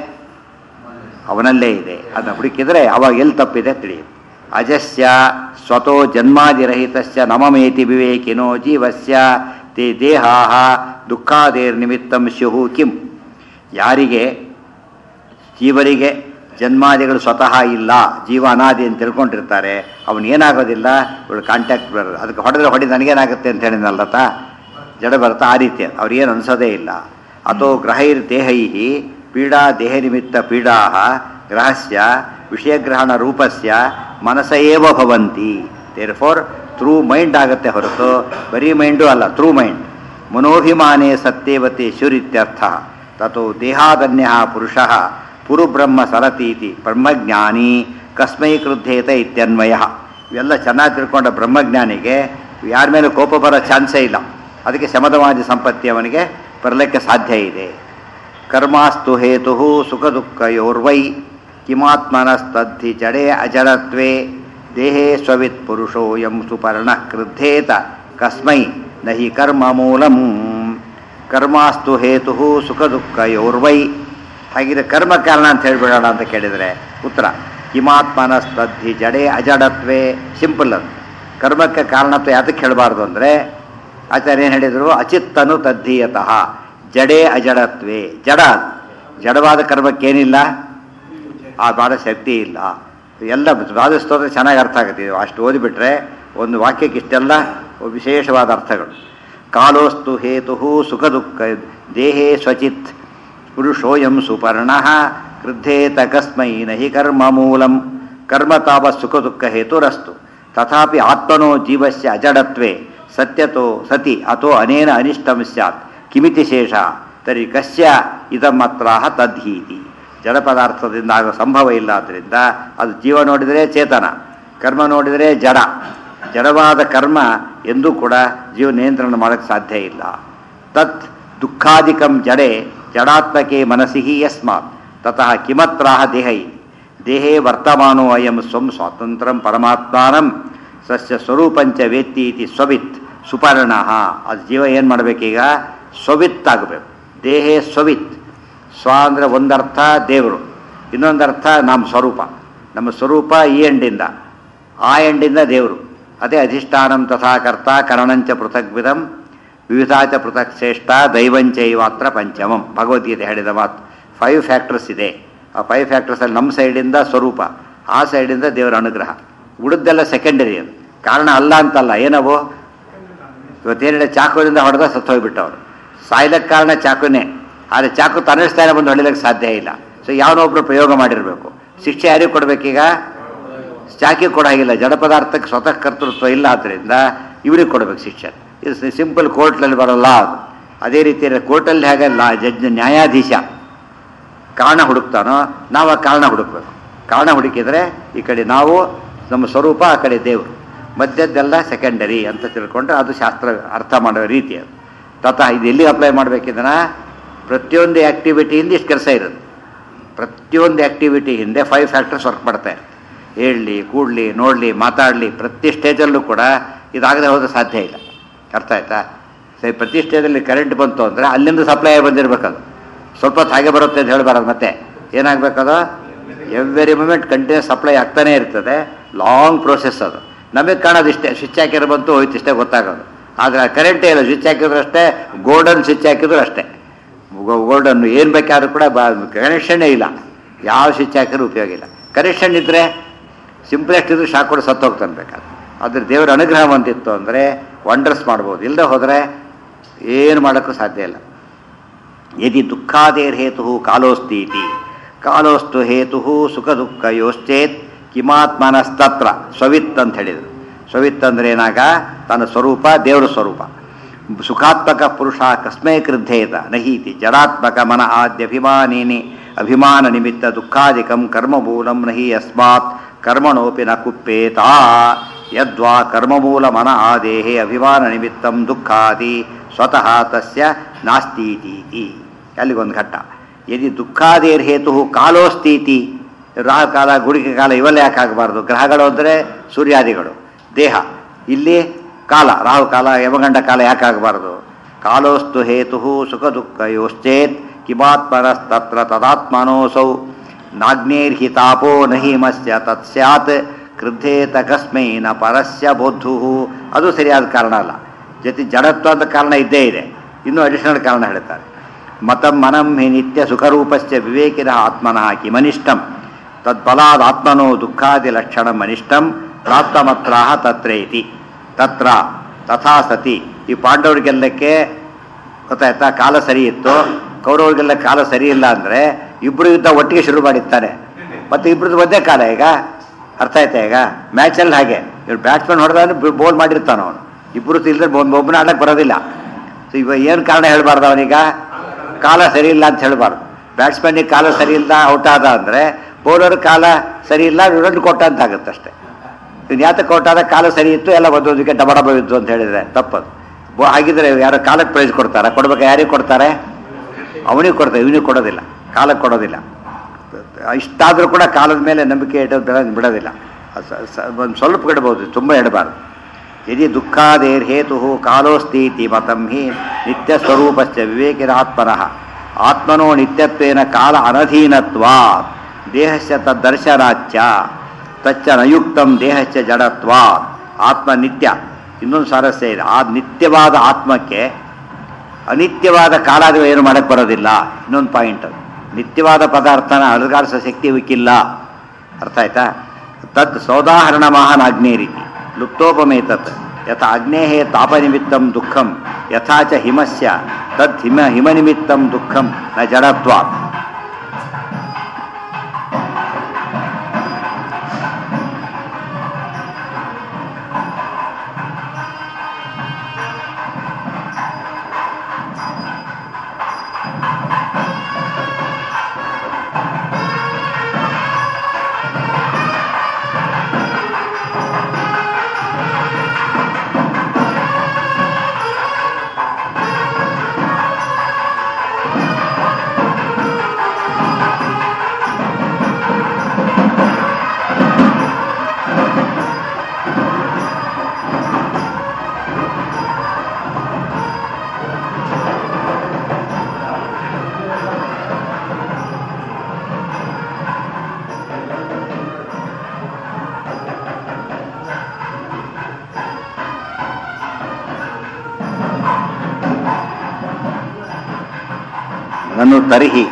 ಅವನಲ್ಲೇ ಇದೆ ಅದನ್ನ ಹುಡುಕಿದ್ರೆ ಅವಾಗ ಎಲ್ಲಿ ತಪ್ಪಿದೆ ತಿಳಿಯುತ್ತೆ ಅಜಸ್ಯ ಸ್ವತೋ ಜನ್ಮಾದಿರಹಿತಸ್ಯ ನಮಮೇತಿ ವಿವೇಕಿನೋ ಜೀವಸ್ಯ ತೇ ದೇಹಾ ದುಃಖಾದೇರ್ ನಿಮಿತ್ತಂ ಸ್ಯುಹು ಕಿಂ ಯಾರಿಗೆ ಜೀವರಿಗೆ ಜನ್ಮಾದಿಗಳು ಸ್ವತಃ ಇಲ್ಲ ಜೀವ ಅನಾದಿ ಅಂತ ತಿಳ್ಕೊಂಡಿರ್ತಾರೆ ಅವನು ಏನಾಗೋದಿಲ್ಲ ಇವಳು ಕಾಂಟ್ಯಾಕ್ಟ್ ಬರೋದು ಅದಕ್ಕೆ ಹೊಡೆದ್ರೆ ಹೊಡಿ ನನಗೇನಾಗುತ್ತೆ ಅಂತ ಹೇಳಿದ್ನಲ್ಲತ ಜಡ ಬರ್ತಾ ಆ ರೀತಿ ಅವ್ರಿಗೇನು ಅನ್ಸೋದೇ ಇಲ್ಲ ಅಥೋ ಗ್ರಹೈರ್ದೇಹೈ ಪೀಡಾ ದೇಹ ನಿಮಿತ್ತ ಪೀಡಾ ಗ್ರಹಸ್ಯ ವಿಷಯಗ್ರಹಣ ರೂಪಸ್ಯ ಮನಸ ಏವ ಭವಂತಿ ದೇರ್ ಫೋರ್ ಥ್ರೂ ಮೈಂಡ್ ಆಗುತ್ತೆ ಹೊರತು ಬರೀ ಮೈಂಡು ಅಲ್ಲ ಥ್ರೂ ಮೈಂಡ್ ಮನೋಭಿಮಾನೇ ಸತ್ಯವತಿ ಶುರಿತ್ಯರ್ಥ ತಥೋ ದೇಹಾದನ್ಯ ಪುರುಷ ಪುರುಬ್ರಹ್ಮ ಸರತೀತಿ ಬ್ರಹ್ಮಜ್ಞಾನಿ ಕಸ್ಮೈ ಕ್ರುದ್ಧೇತ ಇತ್ಯನ್ವಯ ಇವೆಲ್ಲ ಚೆನ್ನಾಗಿ ತಿಳ್ಕೊಂಡ ಬ್ರಹ್ಮಜ್ಞಾನಿಗೆ ಯಾರ ಮೇಲೆ ಕೋಪ ಬರೋ ಚಾನ್ಸೇ ಇಲ್ಲ ಅದಕ್ಕೆ ಶಮದವಾದಿ ಸಂಪತ್ತಿ ಅವನಿಗೆ ಬರಲಿಕ್ಕೆ ಸಾಧ್ಯ ಇದೆ ಕರ್ಮಾಸ್ತು ಹೇತು ಸುಖ ದುಃಖಯೋರ್ವೈ ಕಿಮಾತ್ಮನಸ್ತದ್ಧಿ ಜಡೆ ಅಜಡತ್ವೇ ದೇಹೇ ಸ್ವವಿತ್ ಪುರುಷೋ ಯಂ ಸುಪರ್ಣ ಕ್ರುದ್ಧೇತ ಕಸ್ಮೈ ನಹಿ ಕರ್ಮ ಮೂಲಂ ಕರ್ಮಾಸ್ತು ಹೇತು ಸುಖ ದುಃಖಯೋರ್ವೈ ಹಾಗಿದ್ರೆ ಕರ್ಮ ಕಾರಣ ಅಂತ ಹೇಳ್ಬಿಡೋಣ ಅಂತ ಕೇಳಿದರೆ ಉತ್ತರ ಕಿಮಾತ್ಮನಸ್ತದ್ಧಿ ಜಡೆ ಅಜಡತ್ವೇ ಸಿಂಪಲ್ ಅದು ಕರ್ಮಕ್ಕೆ ಕಾರಣತ್ವ ಯಾತಕ್ಕೆ ಹೇಳಬಾರ್ದು ಅಂದರೆ ಆಚಾರ್ಯ ಏನು ಹೇಳಿದರು ಅಚಿತ್ತನು ತದ್ಧೀಯತಃ ಜಡೇ ಅಜಡತ್ವೇ ಜಡ ಜಡವಾದ ಕರ್ಮಕ್ಕೇನಿಲ್ಲ ಆ ಮಾಡೋ ಶಕ್ತಿ ಇಲ್ಲ ಎಲ್ಲ ಸ್ತೋತ್ರ ಚೆನ್ನಾಗಿ ಅರ್ಥ ಆಗುತ್ತೆ ಇದು ಅಷ್ಟು ಓದಿಬಿಟ್ರೆ ಒಂದು ವಾಕ್ಯಕ್ಕೆ ಇಷ್ಟೆಲ್ಲ ವಿಶೇಷವಾದ ಅರ್ಥಗಳು ಕಾಲೋಸ್ತು ಹೇತು ಸುಖ ದುಃಖ ದೇಹೇ ಸ್ವಚಿತ್ ಪುರುಷೋಯಂ ಸುಪರ್ಣ ಕ್ರುದ್ಧೇತ ಕಸ್ಮೈ ನಹಿ ಕರ್ಮ ಮೂಲಂ ಕರ್ಮ ತಾವ ಸುಖ ದುಃಖ ಹೇತುರಸ್ತು ತಥಾಪಿ ಆತ್ಮನೋ ಜೀವಸ್ಯ ಅಜಡತ್ವೇ ಸತ್ಯತೋ ಸತಿ ಅಥೋ ಅನೇನ ಅನಿಷ್ಟಂ ಸ್ಯಾತ್ ಕಿಮಿತಿ ಶೇಷ ತರಿ ಕಸ್ಯ ಇದಮತ್ರಾಹ ತದ್ಹೀತಿ ಜಡ ಪದಾರ್ಥದಿಂದ ಆಗೋ ಸಂಭವ ಇಲ್ಲ ಆದ್ದರಿಂದ ಅದು ಜೀವ ನೋಡಿದರೆ ಚೇತನ ಕರ್ಮ ನೋಡಿದರೆ ಜಡ ಜಡವಾದ ಕರ್ಮ ಎಂದೂ ಕೂಡ ಜೀವ ನಿಯಂತ್ರಣ ಮಾಡೋಕ್ಕೆ ಸಾಧ್ಯ ಇಲ್ಲ ತತ್ ದುಃಖಾಧಿಕಂ ಜಡೆ ಜಡಾತ್ಮಕೆ ಮನಸ್ಸಿ ಯಸ್ಮಾತ್ ತತಃ ಕಿಮತ್ರಾಹ ದೇಹೈ ದೇಹೇ ವರ್ತಮಾನೋ ಅಯಂ ಸ್ವಂ ಸ್ವಾತಂತ್ರ್ಯಂ ಪರಮಾತ್ಮಾನಂ ಸಸ್ಯ ಸ್ವರೂಪಂಚ ವೇತ್ತಿ ಇತಿ ಸ್ವವಿತ್ ಸುಪರ್ಣ ಅದು ಜೀವ ಏನು ಮಾಡಬೇಕೀಗ ಸ್ವವಿತ್ ಆಗಬೇಕು ದೇಹೇ ಸ್ವವಿತ್ ಸ್ವ ಅಂದರೆ ಒಂದರ್ಥ ದೇವರು ಇನ್ನೊಂದರ್ಥ ನಮ್ಮ ಸ್ವರೂಪ ನಮ್ಮ ಸ್ವರೂಪ ಈ ಎಂಡಿಂದ ಆ ಎಂಡಿಂದ ದೇವರು ಅದೇ ಅಧಿಷ್ಠಾನಂ ತಥಾ ಕರ್ತ ಕರಣಂಚ ಪೃಥಗ್ವಿಧಂ ವಿವಿಧಾಚ ಪೃಥಕ್ ಶ್ರೇಷ್ಠ ದೈವಂಚೈವಾತ್ರ ಪಂಚಮಂ ಭಗವದ್ಗೀತೆ ಹೇಳಿದ ಮಾತು ಫೈವ್ ಫ್ಯಾಕ್ಟರ್ಸ್ ಇದೆ ಆ ಫೈವ್ ಫ್ಯಾಕ್ಟರ್ಸಲ್ಲಿ ನಮ್ಮ ಸೈಡಿಂದ ಸ್ವರೂಪ ಆ ಸೈಡಿಂದ ದೇವರ ಅನುಗ್ರಹ ಉಳಿದೆಲ್ಲ ಸೆಕೆಂಡರಿ ಅದು ಕಾರಣ ಅಲ್ಲ ಅಂತಲ್ಲ ಏನವು ಇವತ್ತೇನಿದೆ ಚಾಕುವಿನಿಂದ ಹೊಡೆದ ಸತ್ತೋಗ್ಬಿಟ್ಟವ್ರು ಸಾಯ್ಲಕ್ಕೆ ಕಾರಣ ಚಾಕುನೇ ಆದರೆ ಚಾಕು ತನ್ನಿಸ್ತಾನೆ ಬಂದು ಹೊಡಿಲಿಕ್ಕೆ ಸಾಧ್ಯ ಇಲ್ಲ ಸೊ ಯಾವನೊಬ್ರು ಪ್ರಯೋಗ ಮಾಡಿರಬೇಕು ಶಿಕ್ಷೆ ಯಾರಿಗೆ ಕೊಡಬೇಕೀಗ ಚಾಕಿ ಕೊಡಾಗಿಲ್ಲ ಜಡ ಪದಾರ್ಥಕ್ಕೆ ಸ್ವತಃ ಕರ್ತೃತ್ವ ಇಲ್ಲ ಆದ್ದರಿಂದ ಇವ್ರಿಗೆ ಕೊಡಬೇಕು ಶಿಕ್ಷೆ ಇದು ಸಿಂಪಲ್ ಕೋರ್ಟ್ನಲ್ಲಿ ಬರೋಲ್ಲ ಅದು ಅದೇ ರೀತಿ ಕೋರ್ಟಲ್ಲಿ ಹೇಗೆ ಲಾ ಜಡ್ಜ್ ನ್ಯಾಯಾಧೀಶ ಕಾರಣ ಹುಡುಕ್ತಾನೋ ನಾವು ಆ ಕಾರಣ ಹುಡುಕ್ಬೇಕು ಕಾರಣ ಹುಡುಕಿದರೆ ಈ ಕಡೆ ನಾವು ನಮ್ಮ ಸ್ವರೂಪ ಆ ಕಡೆ ದೇವರು ಮಧ್ಯದ್ದೆಲ್ಲ ಸೆಕೆಂಡರಿ ಅಂತ ತಿಳ್ಕೊಂಡ್ರೆ ಅದು ಶಾಸ್ತ್ರ ಅರ್ಥ ಮಾಡೋ ರೀತಿ ಅದು ತತಃ ಇದು ಎಲ್ಲಿ ಅಪ್ಲೈ ಮಾಡಬೇಕಿದನ ಪ್ರತಿಯೊಂದು ಆ್ಯಕ್ಟಿವಿಟಿ ಹಿಂದೆ ಇಷ್ಟು ಕೆಲಸ ಇರೋದು ಪ್ರತಿಯೊಂದು ಆ್ಯಕ್ಟಿವಿಟಿ ಹಿಂದೆ ಫೈವ್ ಫ್ಯಾಕ್ಟರ್ಸ್ ವರ್ಕ್ ಮಾಡ್ತಾ ಇರುತ್ತೆ ಹೇಳಲಿ ಕೂಡಲಿ ನೋಡಲಿ ಮಾತಾಡಲಿ ಪ್ರತಿ ಸ್ಟೇಜಲ್ಲೂ ಕೂಡ ಇದಾಗದೆ ಹೋದ್ರೆ ಸಾಧ್ಯ ಇಲ್ಲ ಅರ್ಥ ಆಯ್ತಾ ಸರಿ ಪ್ರತಿ ಸ್ಟೇಜಲ್ಲಿ ಕರೆಂಟ್ ಬಂತು ಅಂದರೆ ಅಲ್ಲಿಂದ ಸಪ್ಲೈ ಬಂದಿರಬೇಕದು ಸ್ವಲ್ಪ ಹೊತ್ತು ಹಾಗೆ ಬರುತ್ತೆ ಅಂತ ಹೇಳಬಾರದು ಮತ್ತೆ ಏನಾಗಬೇಕದು ಎವ್ರಿ ಮೂಮೆಂಟ್ ಕಂಟಿನ್ಯೂಸ್ ಸಪ್ಲೈ ಆಗ್ತಾನೇ ಇರ್ತದೆ ಲಾಂಗ್ ಪ್ರೋಸೆಸ್ ಅದು ನಮಗೆ ಕಾಣೋದು ಇಷ್ಟೇ ಸ್ವಿಚ್ ಹಾಕಿರೋ ಬಂತು ಹೋಯ್ತು ಇಷ್ಟೇ ಗೊತ್ತಾಗೋದು ಆದರೆ ಕರೆಂಟೇ ಇಲ್ಲ ಸ್ವಿಚ್ ಹಾಕಿದ್ರು ಅಷ್ಟೇ ಗೋಲ್ಡನ್ ಸ್ವಿಚ್ ಹಾಕಿದ್ರು ಅಷ್ಟೇ ಗೋಲ್ಡನ್ನು ಏನು ಬೇಕಾದ್ರೂ ಕೂಡ ಬ ಕನೆಕ್ಷನ್ನೇ ಇಲ್ಲ ಯಾವ ಸ್ವಿಚ್ ಹಾಕಿದ್ರು ಉಪಯೋಗ ಇಲ್ಲ ಕನೆಕ್ಷನ್ ಇದ್ದರೆ ಸಿಂಪ್ಲೆಸ್ಟ್ ಇದ್ರೆ ಶಾಕ್ ಕೊಡಿ ಸತ್ತು ಹೋಗ್ತಾನೆ ಬೇಕಾದ್ರೆ ಅದ್ರ ದೇವರ ಅನುಗ್ರಹ ಬಂದಿತ್ತು ಅಂದರೆ ವಂಡರ್ಸ್ ಮಾಡ್ಬೋದು ಇಲ್ಲದೆ ಹೋದರೆ ಏನು ಮಾಡೋಕ್ಕೂ ಸಾಧ್ಯ ಇಲ್ಲ ಯದಿ ದುಃಖಾದೇರ್ ಹೇತು ಕಾಲೋಸ್ತೀತಿ ಕಾಲೋಸ್ತು ಹೇತು ಸುಖ ದುಃಖ ಯೋಶ್ಚೇತ್ ಕಿಮಾತ್ಮನಸ್ತತ್ರ ಸ್ವವಿತ್ ಅಂತ ಹೇಳಿದರು ಸ್ವವಿತ್ ಅಂದ್ರೆ ಏನಾಗ ತನ್ನ ಸ್ವರೂಪ ದೇವರ ಸ್ವರೂಪ ಸುಖಾತ್ಮಕ ಪುರುಷ ಕಸ್ಮೈ ಕೃದ್ಧೇತ ನಹೀತಿ ಜಡಾತ್ಮಕ ಮನ ಆದ್ಯಭಿಮಾನೇನಿ ಅಭಿಮಾನ ನಿಮಿತ್ತ ದುಃಖಾದಿಕಂ ಕರ್ಮಮೂಲಂ ನಹಿ ಯಸ್ಮಾತ್ ಕರ್ಮಣೋಪಿ ನ ಕುಪ್ಪೇತಾ ಯದ್ವಾ ಕರ್ಮಮೂಲ ಮನ ಆದೇಹೆ ಅಭಿಮಾನ ನಿಮಿತ್ತಂ ದುಃಖಾದಿ ಸ್ವತಃ ತಸ್ಯ ನಾಸ್ತೀತೀತಿ ಅಲ್ಲಿಗೊಂದು ಘಟ್ಟ ಯದಿ ದುಃಖಾದೇರ್ ಹೇತು ಕಾಲೋಸ್ತೀತಿ ರಾಹು ಕಾಲ ಗುಡಿಕೆ ಕಾಲ ಇವೆಲ್ಲ ಯಾಕೆ ಆಗಬಾರ್ದು ಗ್ರಹಗಳು ಅಂದರೆ ಸೂರ್ಯಾದಿಗಳು ದೇಹ ಇಲ್ಲಿ ಕಾಲ ರಾಹು ಕಾಲ ಯಮಗಂಡ ಕಾಲ ಯಾಕೆ ಆಗಬಾರ್ದು ಕಾಲೋಸ್ತು ಹೇತು ಸುಖ ದುಃಖ ಯೋಶ್ಚೇತ್ ಕಿಮಾತ್ಮನಸ್ತತ್ರ ತದಾತ್ಮನೋಸೌ ನಾಗ್ನೇರ್ಹಿ ತಾಪೋ ನಹಿ ಮಸ್ಯ ತತ್ ಸ್ಯಾತ್ ಕ್ರುದ್ಧೇತ ಕಸ್ಮೈ ನ ಪರಸ್ಯ ಬೋಧು ಅದು ಸರಿಯಾದ ಕಾರಣ ಅಲ್ಲ ಜೊತೆ ಜಡತ್ವ ಅಂತ ಕಾರಣ ಇದ್ದೇ ಇದೆ ಇನ್ನೂ ಅಡಿಷನಲ್ ಕಾರಣ ಹೇಳ್ತಾರೆ ಮತಂ ಮನಂ ಹಿ ನಿತ್ಯ ಸುಖರೂಪಸ್ಯ ವಿವೇಕಿನ ಆತ್ಮನಃ ಕಿಮನಿಷ್ಟಂ ತದ್ಬಲಾದ್ ಆತ್ಮನೋ ದುಃಖಾದಿ ಲಕ್ಷಣ ಅನಿಷ್ಟಂ ಪ್ರಾಪ್ತಮತ್ರಾಹ ತತ್ರೇತಿ ತತ್ರ ತಥಾ ಸತಿ ಈ ಪಾಂಡವರಿಗೆಲ್ಲಕ್ಕೆ ಗೊತ್ತಾಯ್ತಾ ಕಾಲ ಸರಿ ಇತ್ತು ಕೌರವರಿಗೆಲ್ಲ ಕಾಲ ಸರಿ ಇಲ್ಲ ಅಂದರೆ ಇಬ್ಬರು ಯುದ್ಧ ಒಟ್ಟಿಗೆ ಶುರು ಮಾಡಿರ್ತಾರೆ ಮತ್ತೆ ಇಬ್ಬರದ್ದು ಒಂದೇ ಕಾಲ ಈಗ ಅರ್ಥ ಆಯ್ತಾ ಈಗ ಮ್ಯಾಚಲ್ಲಿ ಹಾಗೆ ಇವ್ರು ಬ್ಯಾಟ್ಸ್ಮನ್ ಹೊಡೆದ್ರೆ ಬೋಲ್ ಮಾಡಿರ್ತಾನ ಅವನು ಇಬ್ಬರು ಇಲ್ಲದ್ರೆ ಒಬ್ಬನ ಆಡಕ್ಕೆ ಬರೋದಿಲ್ಲ ಸೊ ಇವ ಏನು ಕಾರಣ ಹೇಳಬಾರ್ದು ಅವನೀಗ ಕಾಲ ಸರಿ ಇಲ್ಲ ಅಂತ ಹೇಳಬಾರ್ದು ಬ್ಯಾಟ್ಸ್ಮನ್ನಿಗೆ ಕಾಲ ಸರಿ ಇಲ್ಲ ಔಟ್ ಆದ ಅಂದರೆ ಬೌಲರ್ ಕಾಲ ಸರಿ ಇಲ್ಲ ರನ್ ಕೊಟ್ಟ ಅಂತ ಆಗುತ್ತೆ ಅಷ್ಟೇ ಇವ್ನು ಯಾತಕ್ಕೆ ಔಟ್ ಆದ ಕಾಲ ಸರಿ ಇತ್ತು ಎಲ್ಲ ಒಂದು ವಿಕೆಟ್ ಡಬ ಡಬ ಇದ್ದು ಅಂತ ಹೇಳಿದ್ರೆ ತಪ್ಪದು ಬೋ ಹಾಗಿದ್ರೆ ಯಾರು ಕಾಲಕ್ಕೆ ಪ್ರೈಸ್ ಕೊಡ್ತಾರ ಕೊಡ್ಬೇಕು ಯಾರಿಗೆ ಕೊಡ್ತಾರೆ ಅವನಿಗೆ ಕೊಡ್ತಾರೆ ಇವನಿಗೆ ಕೊಡೋದಿಲ್ಲ ಕಾಲಕ್ಕೆ ಕೊಡೋದಿಲ್ಲ ಇಷ್ಟಾದರೂ ಕೂಡ ಕಾಲದ ಮೇಲೆ ನಂಬಿಕೆ ಇಡೋದು ಬಿಡ ಬಿಡೋದಿಲ್ಲ ಒಂದು ಸ್ವಲ್ಪ ಇಡಬಹುದು ತುಂಬ ಇಡಬಾರ್ದು ಯದಿ ದುಃಖಾದೇರ್ ಹೇತು ಕಾಲೋಸ್ತೀತಿ ಮತಂ ಹಿ ನಿತ್ಯ ಸ್ವರೂಪಶ್ಚ ವಿವೇಕಿರಾತ್ಮನಃ ಆತ್ಮನೋ ನಿತ್ಯತ್ವೇನ ಕಾಲ ಅನಧೀನತ್ವಾ ದೇಹಸ್ಯ ತದ್ದರ್ಶನಾಚ್ಯ ತಚ್ಚ ನಯುಕ್ತಂ ದೇಹಸ್ಯ ಜಡತ್ವಾ ಆತ್ಮ ನಿತ್ಯ ಇನ್ನೊಂದು ಸಾರಸ್ಯ ಇದೆ ಆ ನಿತ್ಯವಾದ ಆತ್ಮಕ್ಕೆ ಅನಿತ್ಯವಾದ ಕಾಲಾದಿ ಏನು ಮಾಡಕ್ಕೆ ಬರೋದಿಲ್ಲ ಇನ್ನೊಂದು ಪಾಯಿಂಟ್ ಅದು ನಿತ್ಯವಾದ ಪದಾರ್ಥನ ಅಲುಗಾಡಿಸೋ ಶಕ್ತಿ ಇವಕ್ಕಿಲ್ಲ ಅರ್ಥ ಆಯ್ತಾ ತದ್ ಸೌದಾಹರಣ ಮಹಾನ್ ಅಗ್ನೇ ರೀತಿ ಲುಪ್ತೋಪಮೇತತ್ ಯಥ ಅಗ್ನೇಹೇ ತಾಪನಿಮಿತ್ತಂ ದುಃಖಂ ಯಥಾ ಚ ಹಿಮಸ್ಯ ತದ್ ಹಿಮ ಹಿಮನಿಮಿತ್ತಂ ದುಃಖಂ ನ ಜಡತ್ವಾತ್ ನನ್ನು ತರ್ಹಿ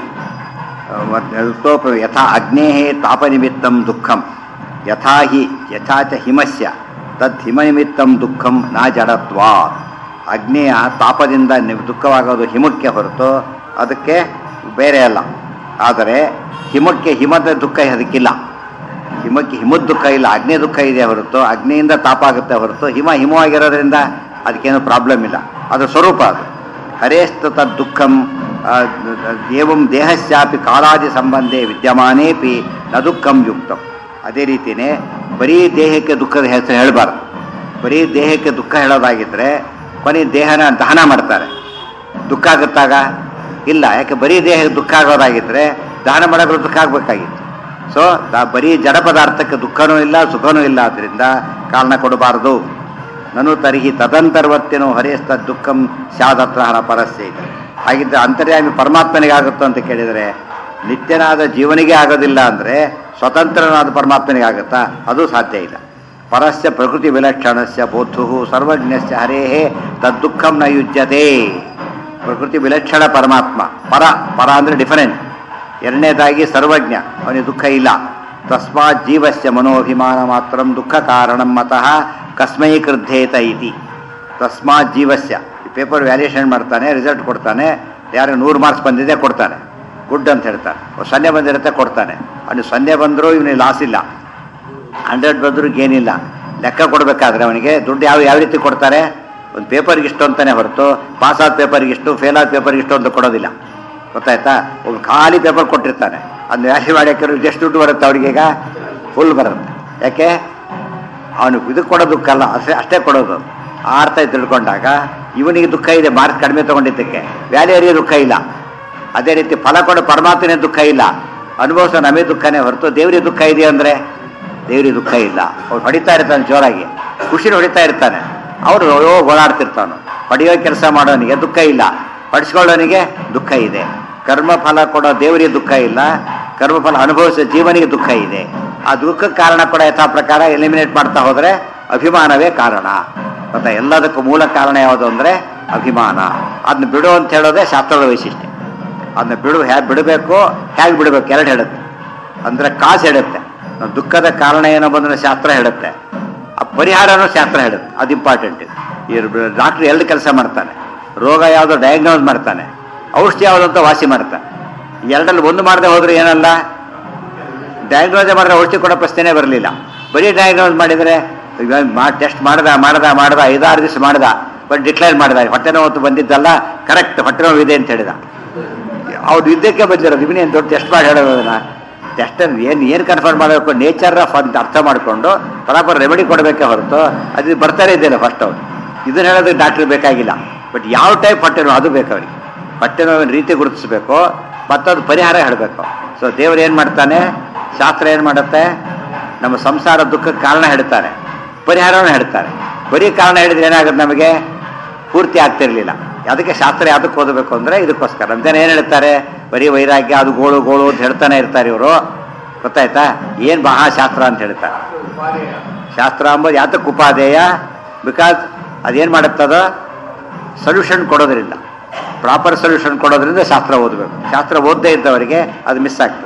ಋತೋಪ ಯಥಾ ಅಗ್ನೇಃ ತಾಪನಿಮಿತ್ತಂ ದುಃಖಂ ಯಥಾ ಹಿ ಯಥಾ ಚ ಹಿಮಸ್ಯ ತದ್ ಹಿಮನಿಮಿತ್ತಂ ದುಃಖಂ ನಾ ಜಡತ್ವಾ ಅಗ್ನಿಯ ತಾಪದಿಂದ ನಿ- ದುಃಖವಾಗೋದು ಹಿಮಕ್ಕೆ ಹೊರತು ಅದಕ್ಕೆ ಬೇರೆ ಅಲ್ಲ ಆದರೆ ಹಿಮಕ್ಕೆ ಹಿಮದ ದುಃಖ ಅದಕ್ಕಿಲ್ಲ ಹಿಮಕ್ಕೆ ಹಿಮದ ದುಃಖ ಇಲ್ಲ ಅಗ್ನಿ ದುಃಖ ಇದೆ ಹೊರತು ಅಗ್ನಿಯಿಂದ ತಾಪ ಆಗುತ್ತೆ ಹೊರತು ಹಿಮ ಹಿಮವಾಗಿರೋದ್ರಿಂದ ಅದಕ್ಕೇನು ಪ್ರಾಬ್ಲಮ್ ಇಲ್ಲ ಅದರ ಸ್ವರೂಪ ಅದು ಹರೇಸ್ತು ತದ್ ದುಃಖಂ ಆ, ಏವಂ ದೇಹಸ್ಯಾಪಿ ಕಾಲಾದಿ ಸಂಬಂಧೇ ವಿದ್ಯಮಾನೇಪಿ ನ ದುಃಖಂ ಯುಕ್ತಂ ಅದೇ ರೀತಿಯೇ ಬರೀ ದೇಹಕ್ಕೆ ದುಃಖದ ಹೆಸರು ಹೇಳಬಾರ್ದು ಬರೀ ದೇಹಕ್ಕೆ ದುಃಖ ಹೇಳೋದಾಗಿದ್ದರೆ ಕೊನೆ ದೇಹನ ದಹನ ಮಾಡ್ತಾರೆ ದುಃಖ ಆಗುತ್ತಾಗ ಇಲ್ಲ ಯಾಕೆ ಬರೀ ದೇಹಕ್ಕೆ ದುಃಖ ಆಗೋದಾಗಿದ್ದರೆ ದಹನ ಮಾಡೋಕೆ ದುಃಖ ಆಗಬೇಕಾಗಿತ್ತು ಸೊ ಬರೀ ಜಡ ಪದಾರ್ಥಕ್ಕೆ ದುಃಖನೂ ಇಲ್ಲ ಸುಖನೂ ಇಲ್ಲ ಆದ್ದರಿಂದ ಕಾರಣ ಕೊಡಬಾರದು ನನು ತರ್ಹಿ ತದಂತರ್ವರ್ತಿನೋ ಹರೇಸ್ತ ದುಃಖಂ ಸ್ಯಾದತ್ರ ಹರ ಪರಸ್ಯ ಇದೆ ಹಾಗಿದ್ದರೆ ಅಂತರ್ಯಾಮಿ ಪರಮಾತ್ಮನಿಗೆ ಆಗುತ್ತೋ ಅಂತ ಕೇಳಿದರೆ ನಿತ್ಯನಾದ ಜೀವನಿಗೆ ಆಗೋದಿಲ್ಲ ಅಂದರೆ ಸ್ವತಂತ್ರನಾದ ಪರಮಾತ್ಮನಿಗೆ ಆಗುತ್ತಾ ಅದು ಸಾಧ್ಯ ಇಲ್ಲ ಪರಸ್ಯ ಪ್ರಕೃತಿ ವಿಲಕ್ಷಣಸ್ಯ ಬೋಧು ಸರ್ವಜ್ಞಸ್ಯ ಹರೇಹೇ ತದ್ದುಃಖಂ ನ ಯುಜ್ಯತೆ ಪ್ರಕೃತಿ ವಿಲಕ್ಷಣ ಪರಮಾತ್ಮ ಪರ ಪರ ಅಂದರೆ ಡಿಫರೆಂಟ್ ಎರಡನೇದಾಗಿ ಸರ್ವಜ್ಞ ಅವನಿಗೆ ದುಃಖ ಇಲ್ಲ ತಸ್ಮಾತ್ ಜೀವಸ್ಯ ಮನೋಭಿಮಾನ ಮಾತ್ರ ದುಃಖ ಕಾರಣಂ ಮತಃ ಕಸ್ಮೈ ಕೃದ್ಧೇತ ಇತಿ ತಸ್ಮಾತ್ ಜೀವಸ್ಯ ಈ ಪೇಪರ್ ವ್ಯಾಲ್ಯೂಷನ್ ಮಾಡ್ತಾನೆ ರಿಸಲ್ಟ್ ಕೊಡ್ತಾನೆ ಯಾರು ನೂರು ಮಾರ್ಕ್ಸ್ ಬಂದಿದೆ ಕೊಡ್ತಾನೆ ಗುಡ್ ಅಂತ ಹೇಳ್ತಾನೆ ಓ, ಸೊನ್ನೆ ಬಂದಿರುತ್ತೆ ಕೊಡ್ತಾನೆ ಅವನು ಸೊನ್ನೆ ಬಂದರೂ ಇವನಿಗೆ ಲಾಸ್ ಇಲ್ಲ ಹಂಡ್ರೆಡ್ ಬಂದರೂ ಏನಿಲ್ಲ ಲೆಕ್ಕ ಕೊಡಬೇಕಾದ್ರೆ ಅವನಿಗೆ ದುಡ್ಡು ಯಾವ ಯಾವ ರೀತಿ ಕೊಡ್ತಾರೆ ಒಂದು ಪೇಪರ್ಗೆ ಇಷ್ಟು ಅಂತಾನೆ ಹೊರತು ಪಾಸ್ ಆದ ಪೇಪರ್ಗೆ ಇಷ್ಟು ಫೇಲ್ ಆದ ಪೇಪರ್ಗೆ ಇಷ್ಟು ಅಂತ ಕೊಡೋದಿಲ್ಲ ಗೊತ್ತಾಯ್ತಾ ಒಂದು ಖಾಲಿ ಪೇಪರ್ ಕೊಟ್ಟಿರ್ತಾನೆ ಅದನ್ನ ವ್ಯಾಲ್ಯೂ ಮಾಡಿ ಹಾಕಿದ್ರೆ ಎಷ್ಟು ದುಡ್ಡು ಬರುತ್ತೆ ಅವ್ರಿಗೆ ಈಗ ಫುಲ್ ಬರುತ್ತೆ ಯಾಕೆ ಅವನು ಇದು ಕೊಡೋದಕ್ಕಲ್ಲ ಅಷ್ಟೇ ಅಷ್ಟೇ ಕೊಡೋದು ಆ ಅರ್ಥ ತಿಳ್ಕೊಂಡಾಗ ಇವನಿಗೆ ದುಃಖ ಇದೆ ಮಾರ್ಕ್ಸ್ ಕಡಿಮೆ ತಗೊಂಡಿದ್ದಕ್ಕೆ ವ್ಯಾಲ್ಯೂರಿಗೆ ದುಃಖ ಇಲ್ಲ ಅದೇ ರೀತಿ ಫಲ ಕೊಡೋ ಪರಮಾತ್ಮನೇ ದುಃಖ ಇಲ್ಲ ಅನುಭವಿಸೋ ನಮಗೆ ದುಃಖನೇ ಹೊರತು ದೇವರಿಗೆ ದುಃಖ ಇದೆ ಅಂದರೆ ದೇವರಿಗೆ ದುಃಖ ಇಲ್ಲ ಅವ್ರು ಹೊಡಿತಾ ಇರ್ತಾನೆ ಜೋರಾಗಿ ಖುಷಿನ ಹೊಡಿತಾ ಇರ್ತಾನೆ ಅವರು ಅಯ್ಯೋ ಓಡಾಡ್ತಿರ್ತಾನು ಹೊಡೆಯೋ ಕೆಲಸ ಮಾಡೋನಿಗೆ ದುಃಖ ಇಲ್ಲ ಪಡಿಸ್ಕೊಳ್ಳೋನಿಗೆ ದುಃಖ ಇದೆ ಕರ್ಮಫಲ ಕೊಡೋ ದೇವರಿಗೆ ದುಃಖ ಇಲ್ಲ ಕರ್ಮಫಲ ಅನುಭವಿಸೋ ಜೀವನಿಗೆ ದುಃಖ ಇದೆ ಆ ದುಃಖಕ್ಕೆ ಕಾರಣ ಕೂಡ ಯಥಾ ಪ್ರಕಾರ ಎಲಿಮಿನೇಟ್ ಮಾಡ್ತಾ ಹೋದರೆ ಅಭಿಮಾನವೇ ಕಾರಣ ಗೊತ್ತಾ ಎಲ್ಲದಕ್ಕೂ ಮೂಲ ಕಾರಣ ಯಾವುದು ಅಂದರೆ ಅಭಿಮಾನ ಅದನ್ನ ಬಿಡು ಅಂತ ಹೇಳೋದೇ ಶಾಸ್ತ್ರದ ವೈಶಿಷ್ಟ್ಯ ಅದನ್ನ ಬಿಡು ಹೇಗೆ ಬಿಡಬೇಕು ಹೇಗೆ ಬಿಡಬೇಕು ಎರಡು ಹೇಳುತ್ತೆ ಅಂದರೆ ಕಾಸು ಹೇಳುತ್ತೆ ನಾವು ದುಃಖದ ಕಾರಣ ಏನೋ ಬಂದ್ರೆ ಶಾಸ್ತ್ರ ಹೇಳುತ್ತೆ ಆ ಪರಿಹಾರನೂ ಶಾಸ್ತ್ರ ಹೇಳುತ್ತೆ ಅದು ಇಂಪಾರ್ಟೆಂಟ್ ಈ ಡಾಕ್ಟ್ರ್ ಎರಡು ಕೆಲಸ ಮಾಡ್ತಾನೆ ರೋಗ ಯಾವುದೋ ಡಯಾಗ್ನೋಸ್ ಮಾಡ್ತಾನೆ ಔಷಧಿ ಯಾವುದು ಅಂತ ವಾಸಿ ಮಾಡ್ತಾನೆ ಈ ಎರಡಲ್ಲಿ ಒಂದು ಮಾಡದೆ ಹೋದ್ರೆ ಏನಲ್ಲ ಡಯಾಗ್ನೋಸ್ ಮಾಡಿದ್ರೆ ಔಷಧಿ ಕೊಡೋ ಪ್ರಶ್ನೆನೇ ಬರಲಿಲ್ಲ ಬರೀ ಡಯಾಗ್ನೋಸ್ ಮಾಡಿದರೆ ಟೆಸ್ಟ್ ಮಾಡ್ದ ಮಾಡ್ದ ಮಾಡ್ದ ಐದಾರು ದಿವಸ ಮಾಡ್ದ ಬಟ್ ಡಿಕ್ಲೇರ್ ಮಾಡ್ದ ಹೊಟ್ಟೆ ನೋವು ಬಂದಿದ್ದಲ್ಲ ಕರೆಕ್ಟ್ ಹೊಟ್ಟೆ ನೋವು ಇದೆ ಅಂತ ಹೇಳಿದ ಅವ್ರು ಯುದ್ಧಕ್ಕೆ ಬಂದಿರೋದು ಇವನೇನು ದೊಡ್ಡ ಟೆಸ್ಟ್ ಮಾಡಿ ಹೇಳೋದನ್ನ ಟೆಸ್ಟ್ ಏನು ಏನು ಕನ್ಫರ್ಮ್ ಮಾಡಬೇಕು ನೇಚರ್ ಆಫ್ ಅಂತ ಅರ್ಥ ಮಾಡಿಕೊಂಡು ಪ್ರಾಪರ್ ರೆಮಿಡಿ ಕೊಡಬೇಕೇ ಹೊರತು ಅದು ಬರ್ತಾನೆ ಇದೆಯಲ್ಲ ಫಸ್ಟ್ ಅವ್ರು ಇದನ್ನ ಹೇಳೋದಕ್ಕೆ ಡಾಕ್ಟ್ರ್ ಬೇಕಾಗಿಲ್ಲ ಬಟ್ ಯಾವ ಟೈಪ್ ಹೊಟ್ಟೆ ನೋವು ಅದು ಬೇಕು ಅವ್ರಿಗೆ ಹೊಟ್ಟೆ ನೋವಿನ ರೀತಿ ಗುರುತಿಸ್ಬೇಕು ಮತ್ತದು ಪರಿಹಾರ ಹೇಳಬೇಕು ಸೊ ದೇವರು ಏನು ಮಾಡ್ತಾನೆ ಶಾಸ್ತ್ರ ಏನು ಮಾಡುತ್ತೆ ನಮ್ಮ ಸಂಸಾರ ದುಃಖಕ್ಕೆ ಕಾರಣ ಹೇಳ್ತಾರೆ ಪರಿಹಾರವನ್ನು ಹೇಳ್ತಾರೆ ಬರೀ ಕಾರಣ ಹೇಳಿದ್ರೆ ಏನಾಗುತ್ತೆ ನಮಗೆ ಪೂರ್ತಿ ಆಗ್ತಿರ್ಲಿಲ್ಲ ಅದಕ್ಕೆ ಶಾಸ್ತ್ರ ಯಾವ್ದಕ್ಕೆ ಓದಬೇಕು ಅಂದರೆ ಇದಕ್ಕೋಸ್ಕರ ಅಂತಾನೆ ಏನು ಹೇಳ್ತಾರೆ ಬರೀ ವೈರಾಗ್ಯ ಅದು ಗೋಳು ಗೋಳು ಅಂತ ಹೇಳ್ತಾನೆ ಇರ್ತಾರೆ ಇವರು ಗೊತ್ತಾಯ್ತಾ ಏನು ಮಹಾಶಾಸ್ತ್ರ ಅಂತ ಹೇಳ್ತಾರೆ ಉಪಾದೇಯ ಶಾಸ್ತ್ರ ಅಂಬೋದು ಯಾತಕ್ಕೆ ಉಪಾದೇಯ ಬಿಕಾಸ್ ಅದೇನು ಮಾಡುತ್ತದ ಸೊಲ್ಯೂಷನ್ ಕೊಡೋದ್ರಿಂದ ಪ್ರಾಪರ್ ಸೊಲ್ಯೂಷನ್ ಕೊಡೋದ್ರಿಂದ ಶಾಸ್ತ್ರ ಓದಬೇಕು ಶಾಸ್ತ್ರ ಓದದೇ ಇದ್ದವರಿಗೆ ಅದು ಮಿಸ್ ಆಗ್ತದೆ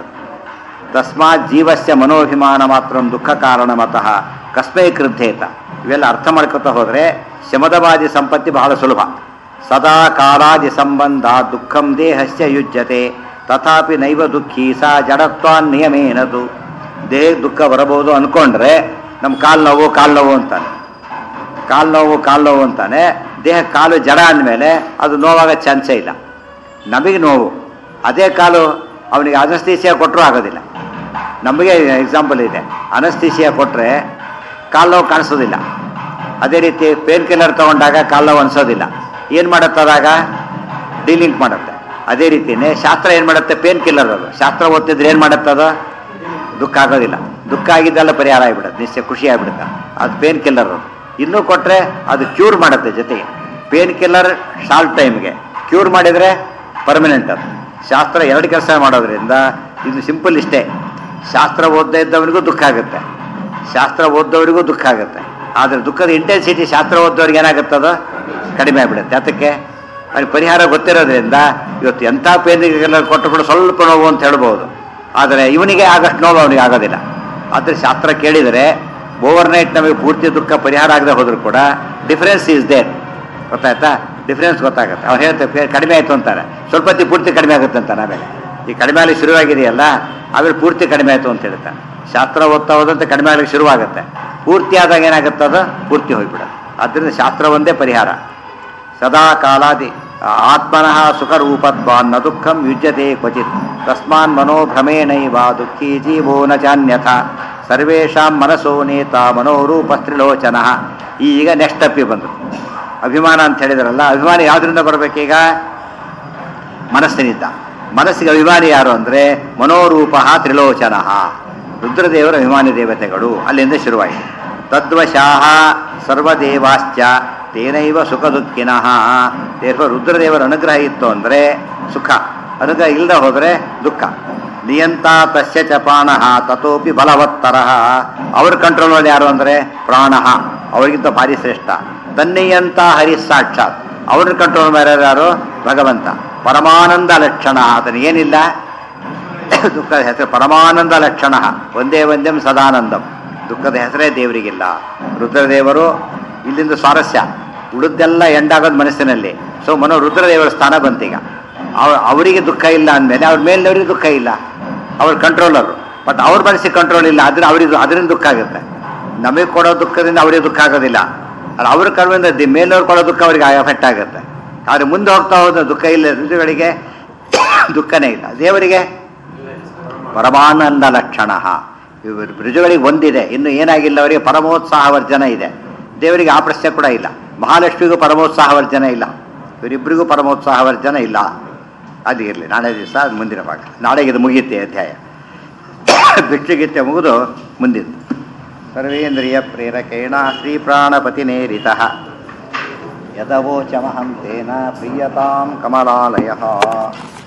ತಸ್ಮಾತ್ ಜೀವಸ್ಯ ಮನೋಭಿಮಾನ ಮಾತ್ರ ದುಃಖ ಕಾರಣ ಮತಃ ಕಸ್ಮೈ ಕೃದ್ಧೇತ ಇವೆಲ್ಲ ಅರ್ಥ ಮಾಡ್ಕೊತಾ ಹೋದರೆ ಶಮದವಾದಿ ಸಂಪತ್ತಿ ಬಹಳ ಸುಲಭ ಸದಾ ಕಾಲಾದಿ ಸಂಬಂಧ ದುಃಖಂ ದೇಹಸ್ಯ ಯುಜ್ಯತೆ ತಥಾಪಿ ನೈವ ದುಃಖಿ ಸಾ ಜಡತ್ವಾನ್ ನಿಯಮೇನದು ದೇಹ ದುಃಖ ಬರಬಹುದು ಅನ್ಕೊಂಡ್ರೆ ನಮ್ಮ ಕಾಲು ನೋವು ಕಾಲು ನೋವು ಅಂತಾನೆ ಕಾಲು ನೋವು ಕಾಲು ನೋವು ಅಂತಾನೆ ದೇಹ ಕಾಲು ಜಡ ಅಂದಮೇಲೆ ಅದು ನೋವಾಗ ಚಾನ್ಸೇ ಇಲ್ಲ ನಮಗೆ ನೋವು ಅದೇ ಕಾಲು ಅವನಿಗೆ ಅನಸ್ತೀಸಿಯಾ ಕೊಟ್ಟರೂ ಆಗೋದಿಲ್ಲ ನಮಗೆ ಎಕ್ಸಾಂಪಲ್ ಇದೆ ಅನಸ್ತೀಸಿಯಾ ಕೊಟ್ಟರೆ ಕಾಲು ನೋವು ಕಾಣಿಸೋದಿಲ್ಲ ಅದೇ ರೀತಿ ಪೇನ್ ಕಿಲ್ಲರ್ ತೊಗೊಂಡಾಗ ಕಾಲು ನೋವು ಅನಿಸೋದಿಲ್ಲ ಏನು ಮಾಡುತ್ತದಾಗ ಡೀಲಿಂಕ್ ಮಾಡುತ್ತೆ ಅದೇ ರೀತಿಯೇ ಶಾಸ್ತ್ರ ಏನು ಮಾಡುತ್ತೆ ಪೇನ್ ಕಿಲ್ಲರ್ ಅದು ಶಾಸ್ತ್ರ ಓದ್ತಿದ್ರೆ ಏನು ಮಾಡುತ್ತದು ದುಃಖ ಆಗೋದಿಲ್ಲ ದುಃಖ ಆಗಿದ್ದೆಲ್ಲ ಪರಿಹಾರ ಆಗಿಬಿಡುತ್ತೆ ನಿಶ್ಚಯ ಖುಷಿ ಆಗಿಬಿಡುತ್ತೆ ಅದು ಪೇನ್ ಕಿಲ್ಲರ್ ಅದು ಇನ್ನೂ ಕೊಟ್ಟರೆ ಅದು ಕ್ಯೂರ್ ಮಾಡುತ್ತೆ ಜೊತೆಗೆ ಪೇನ್ ಕಿಲ್ಲರ್ ಶಾರ್ಟ್ ಟೈಮ್ಗೆ ಕ್ಯೂರ್ ಮಾಡಿದರೆ ಪರ್ಮನೆಂಟ್ ಅದು ಶಾಸ್ತ್ರ ಎರಡು ಕೆಲಸ ಮಾಡೋದ್ರಿಂದ ಇದು ಸಿಂಪಲ್ ಇಷ್ಟೇ ಶಾಸ್ತ್ರ ಓದದೇ ಇದ್ದವನಿಗೂ ದುಃಖ ಆಗುತ್ತೆ ಶಾಸ್ತ್ರ ಓದ್ದವರಿಗೂ ದುಃಖ ಆಗುತ್ತೆ ಆದರೆ ದುಃಖದ ಇಂಟೆನ್ಸಿಟಿ ಶಾಸ್ತ್ರ ಓದ್ದವ್ರಿಗೆ ಏನಾಗುತ್ತದೋ ಕಡಿಮೆ ಆಗಿಬಿಡುತ್ತೆ ಅದಕ್ಕೆ ಅವ್ರಿಗೆ ಪರಿಹಾರ ಗೊತ್ತಿರೋದ್ರಿಂದ ಇವತ್ತು ಎಂಥ ಪೇನಿಗೆಲ್ಲ ಕೊಟ್ಟು ಕೂಡ ಸ್ವಲ್ಪ ನೋವು ಅಂತ ಹೇಳ್ಬೋದು ಆದರೆ ಇವನಿಗೆ ಆಗಷ್ಟು ನೋವು ಅವನಿಗೆ ಆಗೋದಿಲ್ಲ ಆದರೆ ಶಾಸ್ತ್ರ ಕೇಳಿದರೆ ಓವರ್ ನೈಟ್ ನಮಗೆ ಪೂರ್ತಿ ದುಃಖ ಪರಿಹಾರ ಆಗದೆ ಹೋದ್ರು ಕೂಡ ಡಿಫರೆನ್ಸ್ ಈಸ್ ದೇರ್ ಗೊತ್ತಾಯ್ತಾ ಡಿಫರೆನ್ಸ್ ಗೊತ್ತಾಗುತ್ತೆ ಅವ್ರು ಹೇಳ್ತಾರೆ ಕಡಿಮೆ ಆಯಿತು ಅಂತಾರೆ ಸ್ವಲ್ಪ ಹೊತ್ತಿಗೆ ಪೂರ್ತಿ ಕಡಿಮೆ ಆಗುತ್ತೆ ಅಂತಾನೆ ಆಮೇಲೆ ಈ ಕಡಿಮೆ ಆಗಲಿ ಶುರುವಾಗಿದೆಯಲ್ಲ ಆಮೇಲೆ ಪೂರ್ತಿ ಕಡಿಮೆ ಆಯಿತು ಅಂತ ಹೇಳ್ತಾರೆ ಶಾಸ್ತ್ರ ಓದ್ತಾ ಹೋದಂತೆ ಕಡಿಮೆ ಆಗಲಿಕ್ಕೆ ಶುರುವಾಗುತ್ತೆ ಪೂರ್ತಿ ಆದಾಗ ಏನಾಗುತ್ತೆ ಅದು ಪೂರ್ತಿ ಹೋಗ್ಬಿಡುತ್ತೆ ಆದ್ದರಿಂದ ಶಾಸ್ತ್ರ ಒಂದೇ ಪರಿಹಾರ ಸದಾ ಕಾಲಾದಿ ಆತ್ಮನಃ ಸುಖರೂಪದ್ವಾನ್ನ ದುಃಖಂ ಯುಜ್ಯತೆ ಕ್ವಚಿತ್ ತಸ್ಮಾನ್ ಮನೋಭ್ರಮೇಣೈವ ದುಃಖಿ ಜೀವೋ ನ ಚಾನ್ಯಥ ಸರ್ವೇಷಾಂ ಮನಸೋ ನೇತ ಮನೋರೂಪ ಸ್ತ್ರಿಲೋಚನ ಈಗ ನೆಕ್ಸ್ಟ್ ಅಪ್ಪಿ ಬಂದರು ಅಭಿಮಾನ ಅಂತ ಹೇಳಿದ್ರಲ್ಲ ಅಭಿಮಾನ ಯಾವ್ದ್ರಿಂದ ಬರಬೇಕೀಗ ಮನಸ್ಸಿನಿಂದ ಮನಸ್ಸಿಗೆ ಅಭಿಮಾನಿ ಯಾರು ಅಂದರೆ ಮನೋರೂಪ ತ್ರಿಲೋಚನ ರುದ್ರದೇವರ ಅಭಿಮಾನಿ ದೇವತೆಗಳು ಅಲ್ಲಿಂದ ಶುರುವಾಯಿತು ತದ್ವಶಾಹ ಸರ್ವದೇವಾಶ್ಚ ತೇನೈವ ಸುಖ ದುಃಖಿನಃ ದೇವ ರುದ್ರದೇವರ ಅನುಗ್ರಹ ಇತ್ತು ಅಂದರೆ ಸುಖ ಅನುಗ್ರಹ ಇಲ್ಲದೆ ಹೋದರೆ ದುಃಖ ನಿಯಂತ ತಸ್ಯ ಚ ಪ್ರಾಣ ತಥೋಪಿ ಬಲವತ್ತರ ಅವ್ರ ಕಂಟ್ರೋಲ್ ಯಾರು ಅಂದರೆ ಪ್ರಾಣ ಅವರಿಗಿಂತ ಭಾರಿ ಶ್ರೇಷ್ಠ ತನ್ನಿಯಂತ ಹರಿ ಸಾಕ್ಷಾತ್ ಅವ್ರ ಕಂಟ್ರೋಲ್ ಮೇಲೆ ಯಾರು ಭಗವಂತ ಪರಮಾನಂದ ಲಕ್ಷಣ ಅದನ್ನ ಏನಿಲ್ಲ ದುಃಖದ ಹೆಸರು ಪರಮಾನಂದ ಲಕ್ಷಣ ಒಂದೇ ಒಂದೇಂ ಸದಾನಂದಂ ದುಃಖದ ಹೆಸರೇ ದೇವರಿಗಿಲ್ಲ ರುದ್ರದೇವರು ಇಲ್ಲಿಂದ ಸ್ವಾರಸ್ಯ ಉಳಿದೆಲ್ಲ ಎಂಡಾಗೋದು ಮನಸ್ಸಿನಲ್ಲಿ ಸೊ ಮನೋ ರುದ್ರದೇವರ ಸ್ಥಾನ ಬಂತೀಗ ಅವ ಅವರಿಗೆ ದುಃಖ ಇಲ್ಲ ಅಂದಮೇಲೆ ಅವ್ರ ಮೇಲಿನವ್ರಿಗೆ ದುಃಖ ಇಲ್ಲ ಅವ್ರ ಕಂಟ್ರೋಲರು ಬಟ್ ಅವ್ರ ಮನಸ್ಸಿಗೆ ಕಂಟ್ರೋಲ್ ಇಲ್ಲ ಅದ್ರ ಅವರಿಗೆ ಅದರಿಂದ ದುಃಖ ಆಗುತ್ತೆ ನಮಗೆ ಕೊಡೋ ದುಃಖದಿಂದ ಅವರಿಗೆ ದುಃಖ ಆಗೋದಿಲ್ಲ ಅದು ಅವ್ರ ಕರ್ಮದಿಂದ ದಿ ಮೇಲವ್ರು ಕೊಡೋ ದುಃಖ ಅವರಿಗೆ ಎಫೆಕ್ಟ್ ಆಗುತ್ತೆ ಆದರೆ ಮುಂದೆ ಹೋಗ್ತಾ ಹೋದ ದುಃಖ ಇಲ್ಲ ಋತುಗಳಿಗೆ ದುಃಖನೇ ಇಲ್ಲ ದೇವರಿಗೆ ಪರಮಾನಂದ ಲಕ್ಷಣ ಇವರು ಋಜುಗಳಿಗೆ ಒಂದಿದೆ ಇನ್ನು ಏನಾಗಿಲ್ಲ ಅವರಿಗೆ ಪರಮೋತ್ಸಾಹ ವರ್ಜನ ಇದೆ ದೇವರಿಗೆ ಆ ಪ್ರಶ್ನೆ ಕೂಡ ಇಲ್ಲ ಮಹಾಲಕ್ಷ್ಮಿಗೂ ಪರಮೋತ್ಸಾಹ ವರ್ಜನ ಇಲ್ಲ ಇವರಿಬ್ಬರಿಗೂ ಪರಮೋತ್ಸಾಹ ವರ್ಜನ ಇಲ್ಲ ಅದು ಇರಲಿ ನಾಳೆ ದಿವಸ ಅದು ಮುಂದಿನ ಭಾಗ ನಾಳೆಗೆ ಇದು ಮುಗಿಯುತ್ತೆ ಅಧ್ಯಾಯ ಭಿಕ್ಷುಗಿತ್ಯ ಮುಗಿದು ಮುಂದಿದ್ದು ಸರ್ವೇಂದ್ರಿಯ ಪ್ರೇರಕೇಣ ಶ್ರೀ ಪ್ರಾಣಪತಿನೇರಿತ ಯದವೋಚಮಹಂ ತೇನ ಪ್ರೀಯತಾಂ ಕಮಲಾಲಯ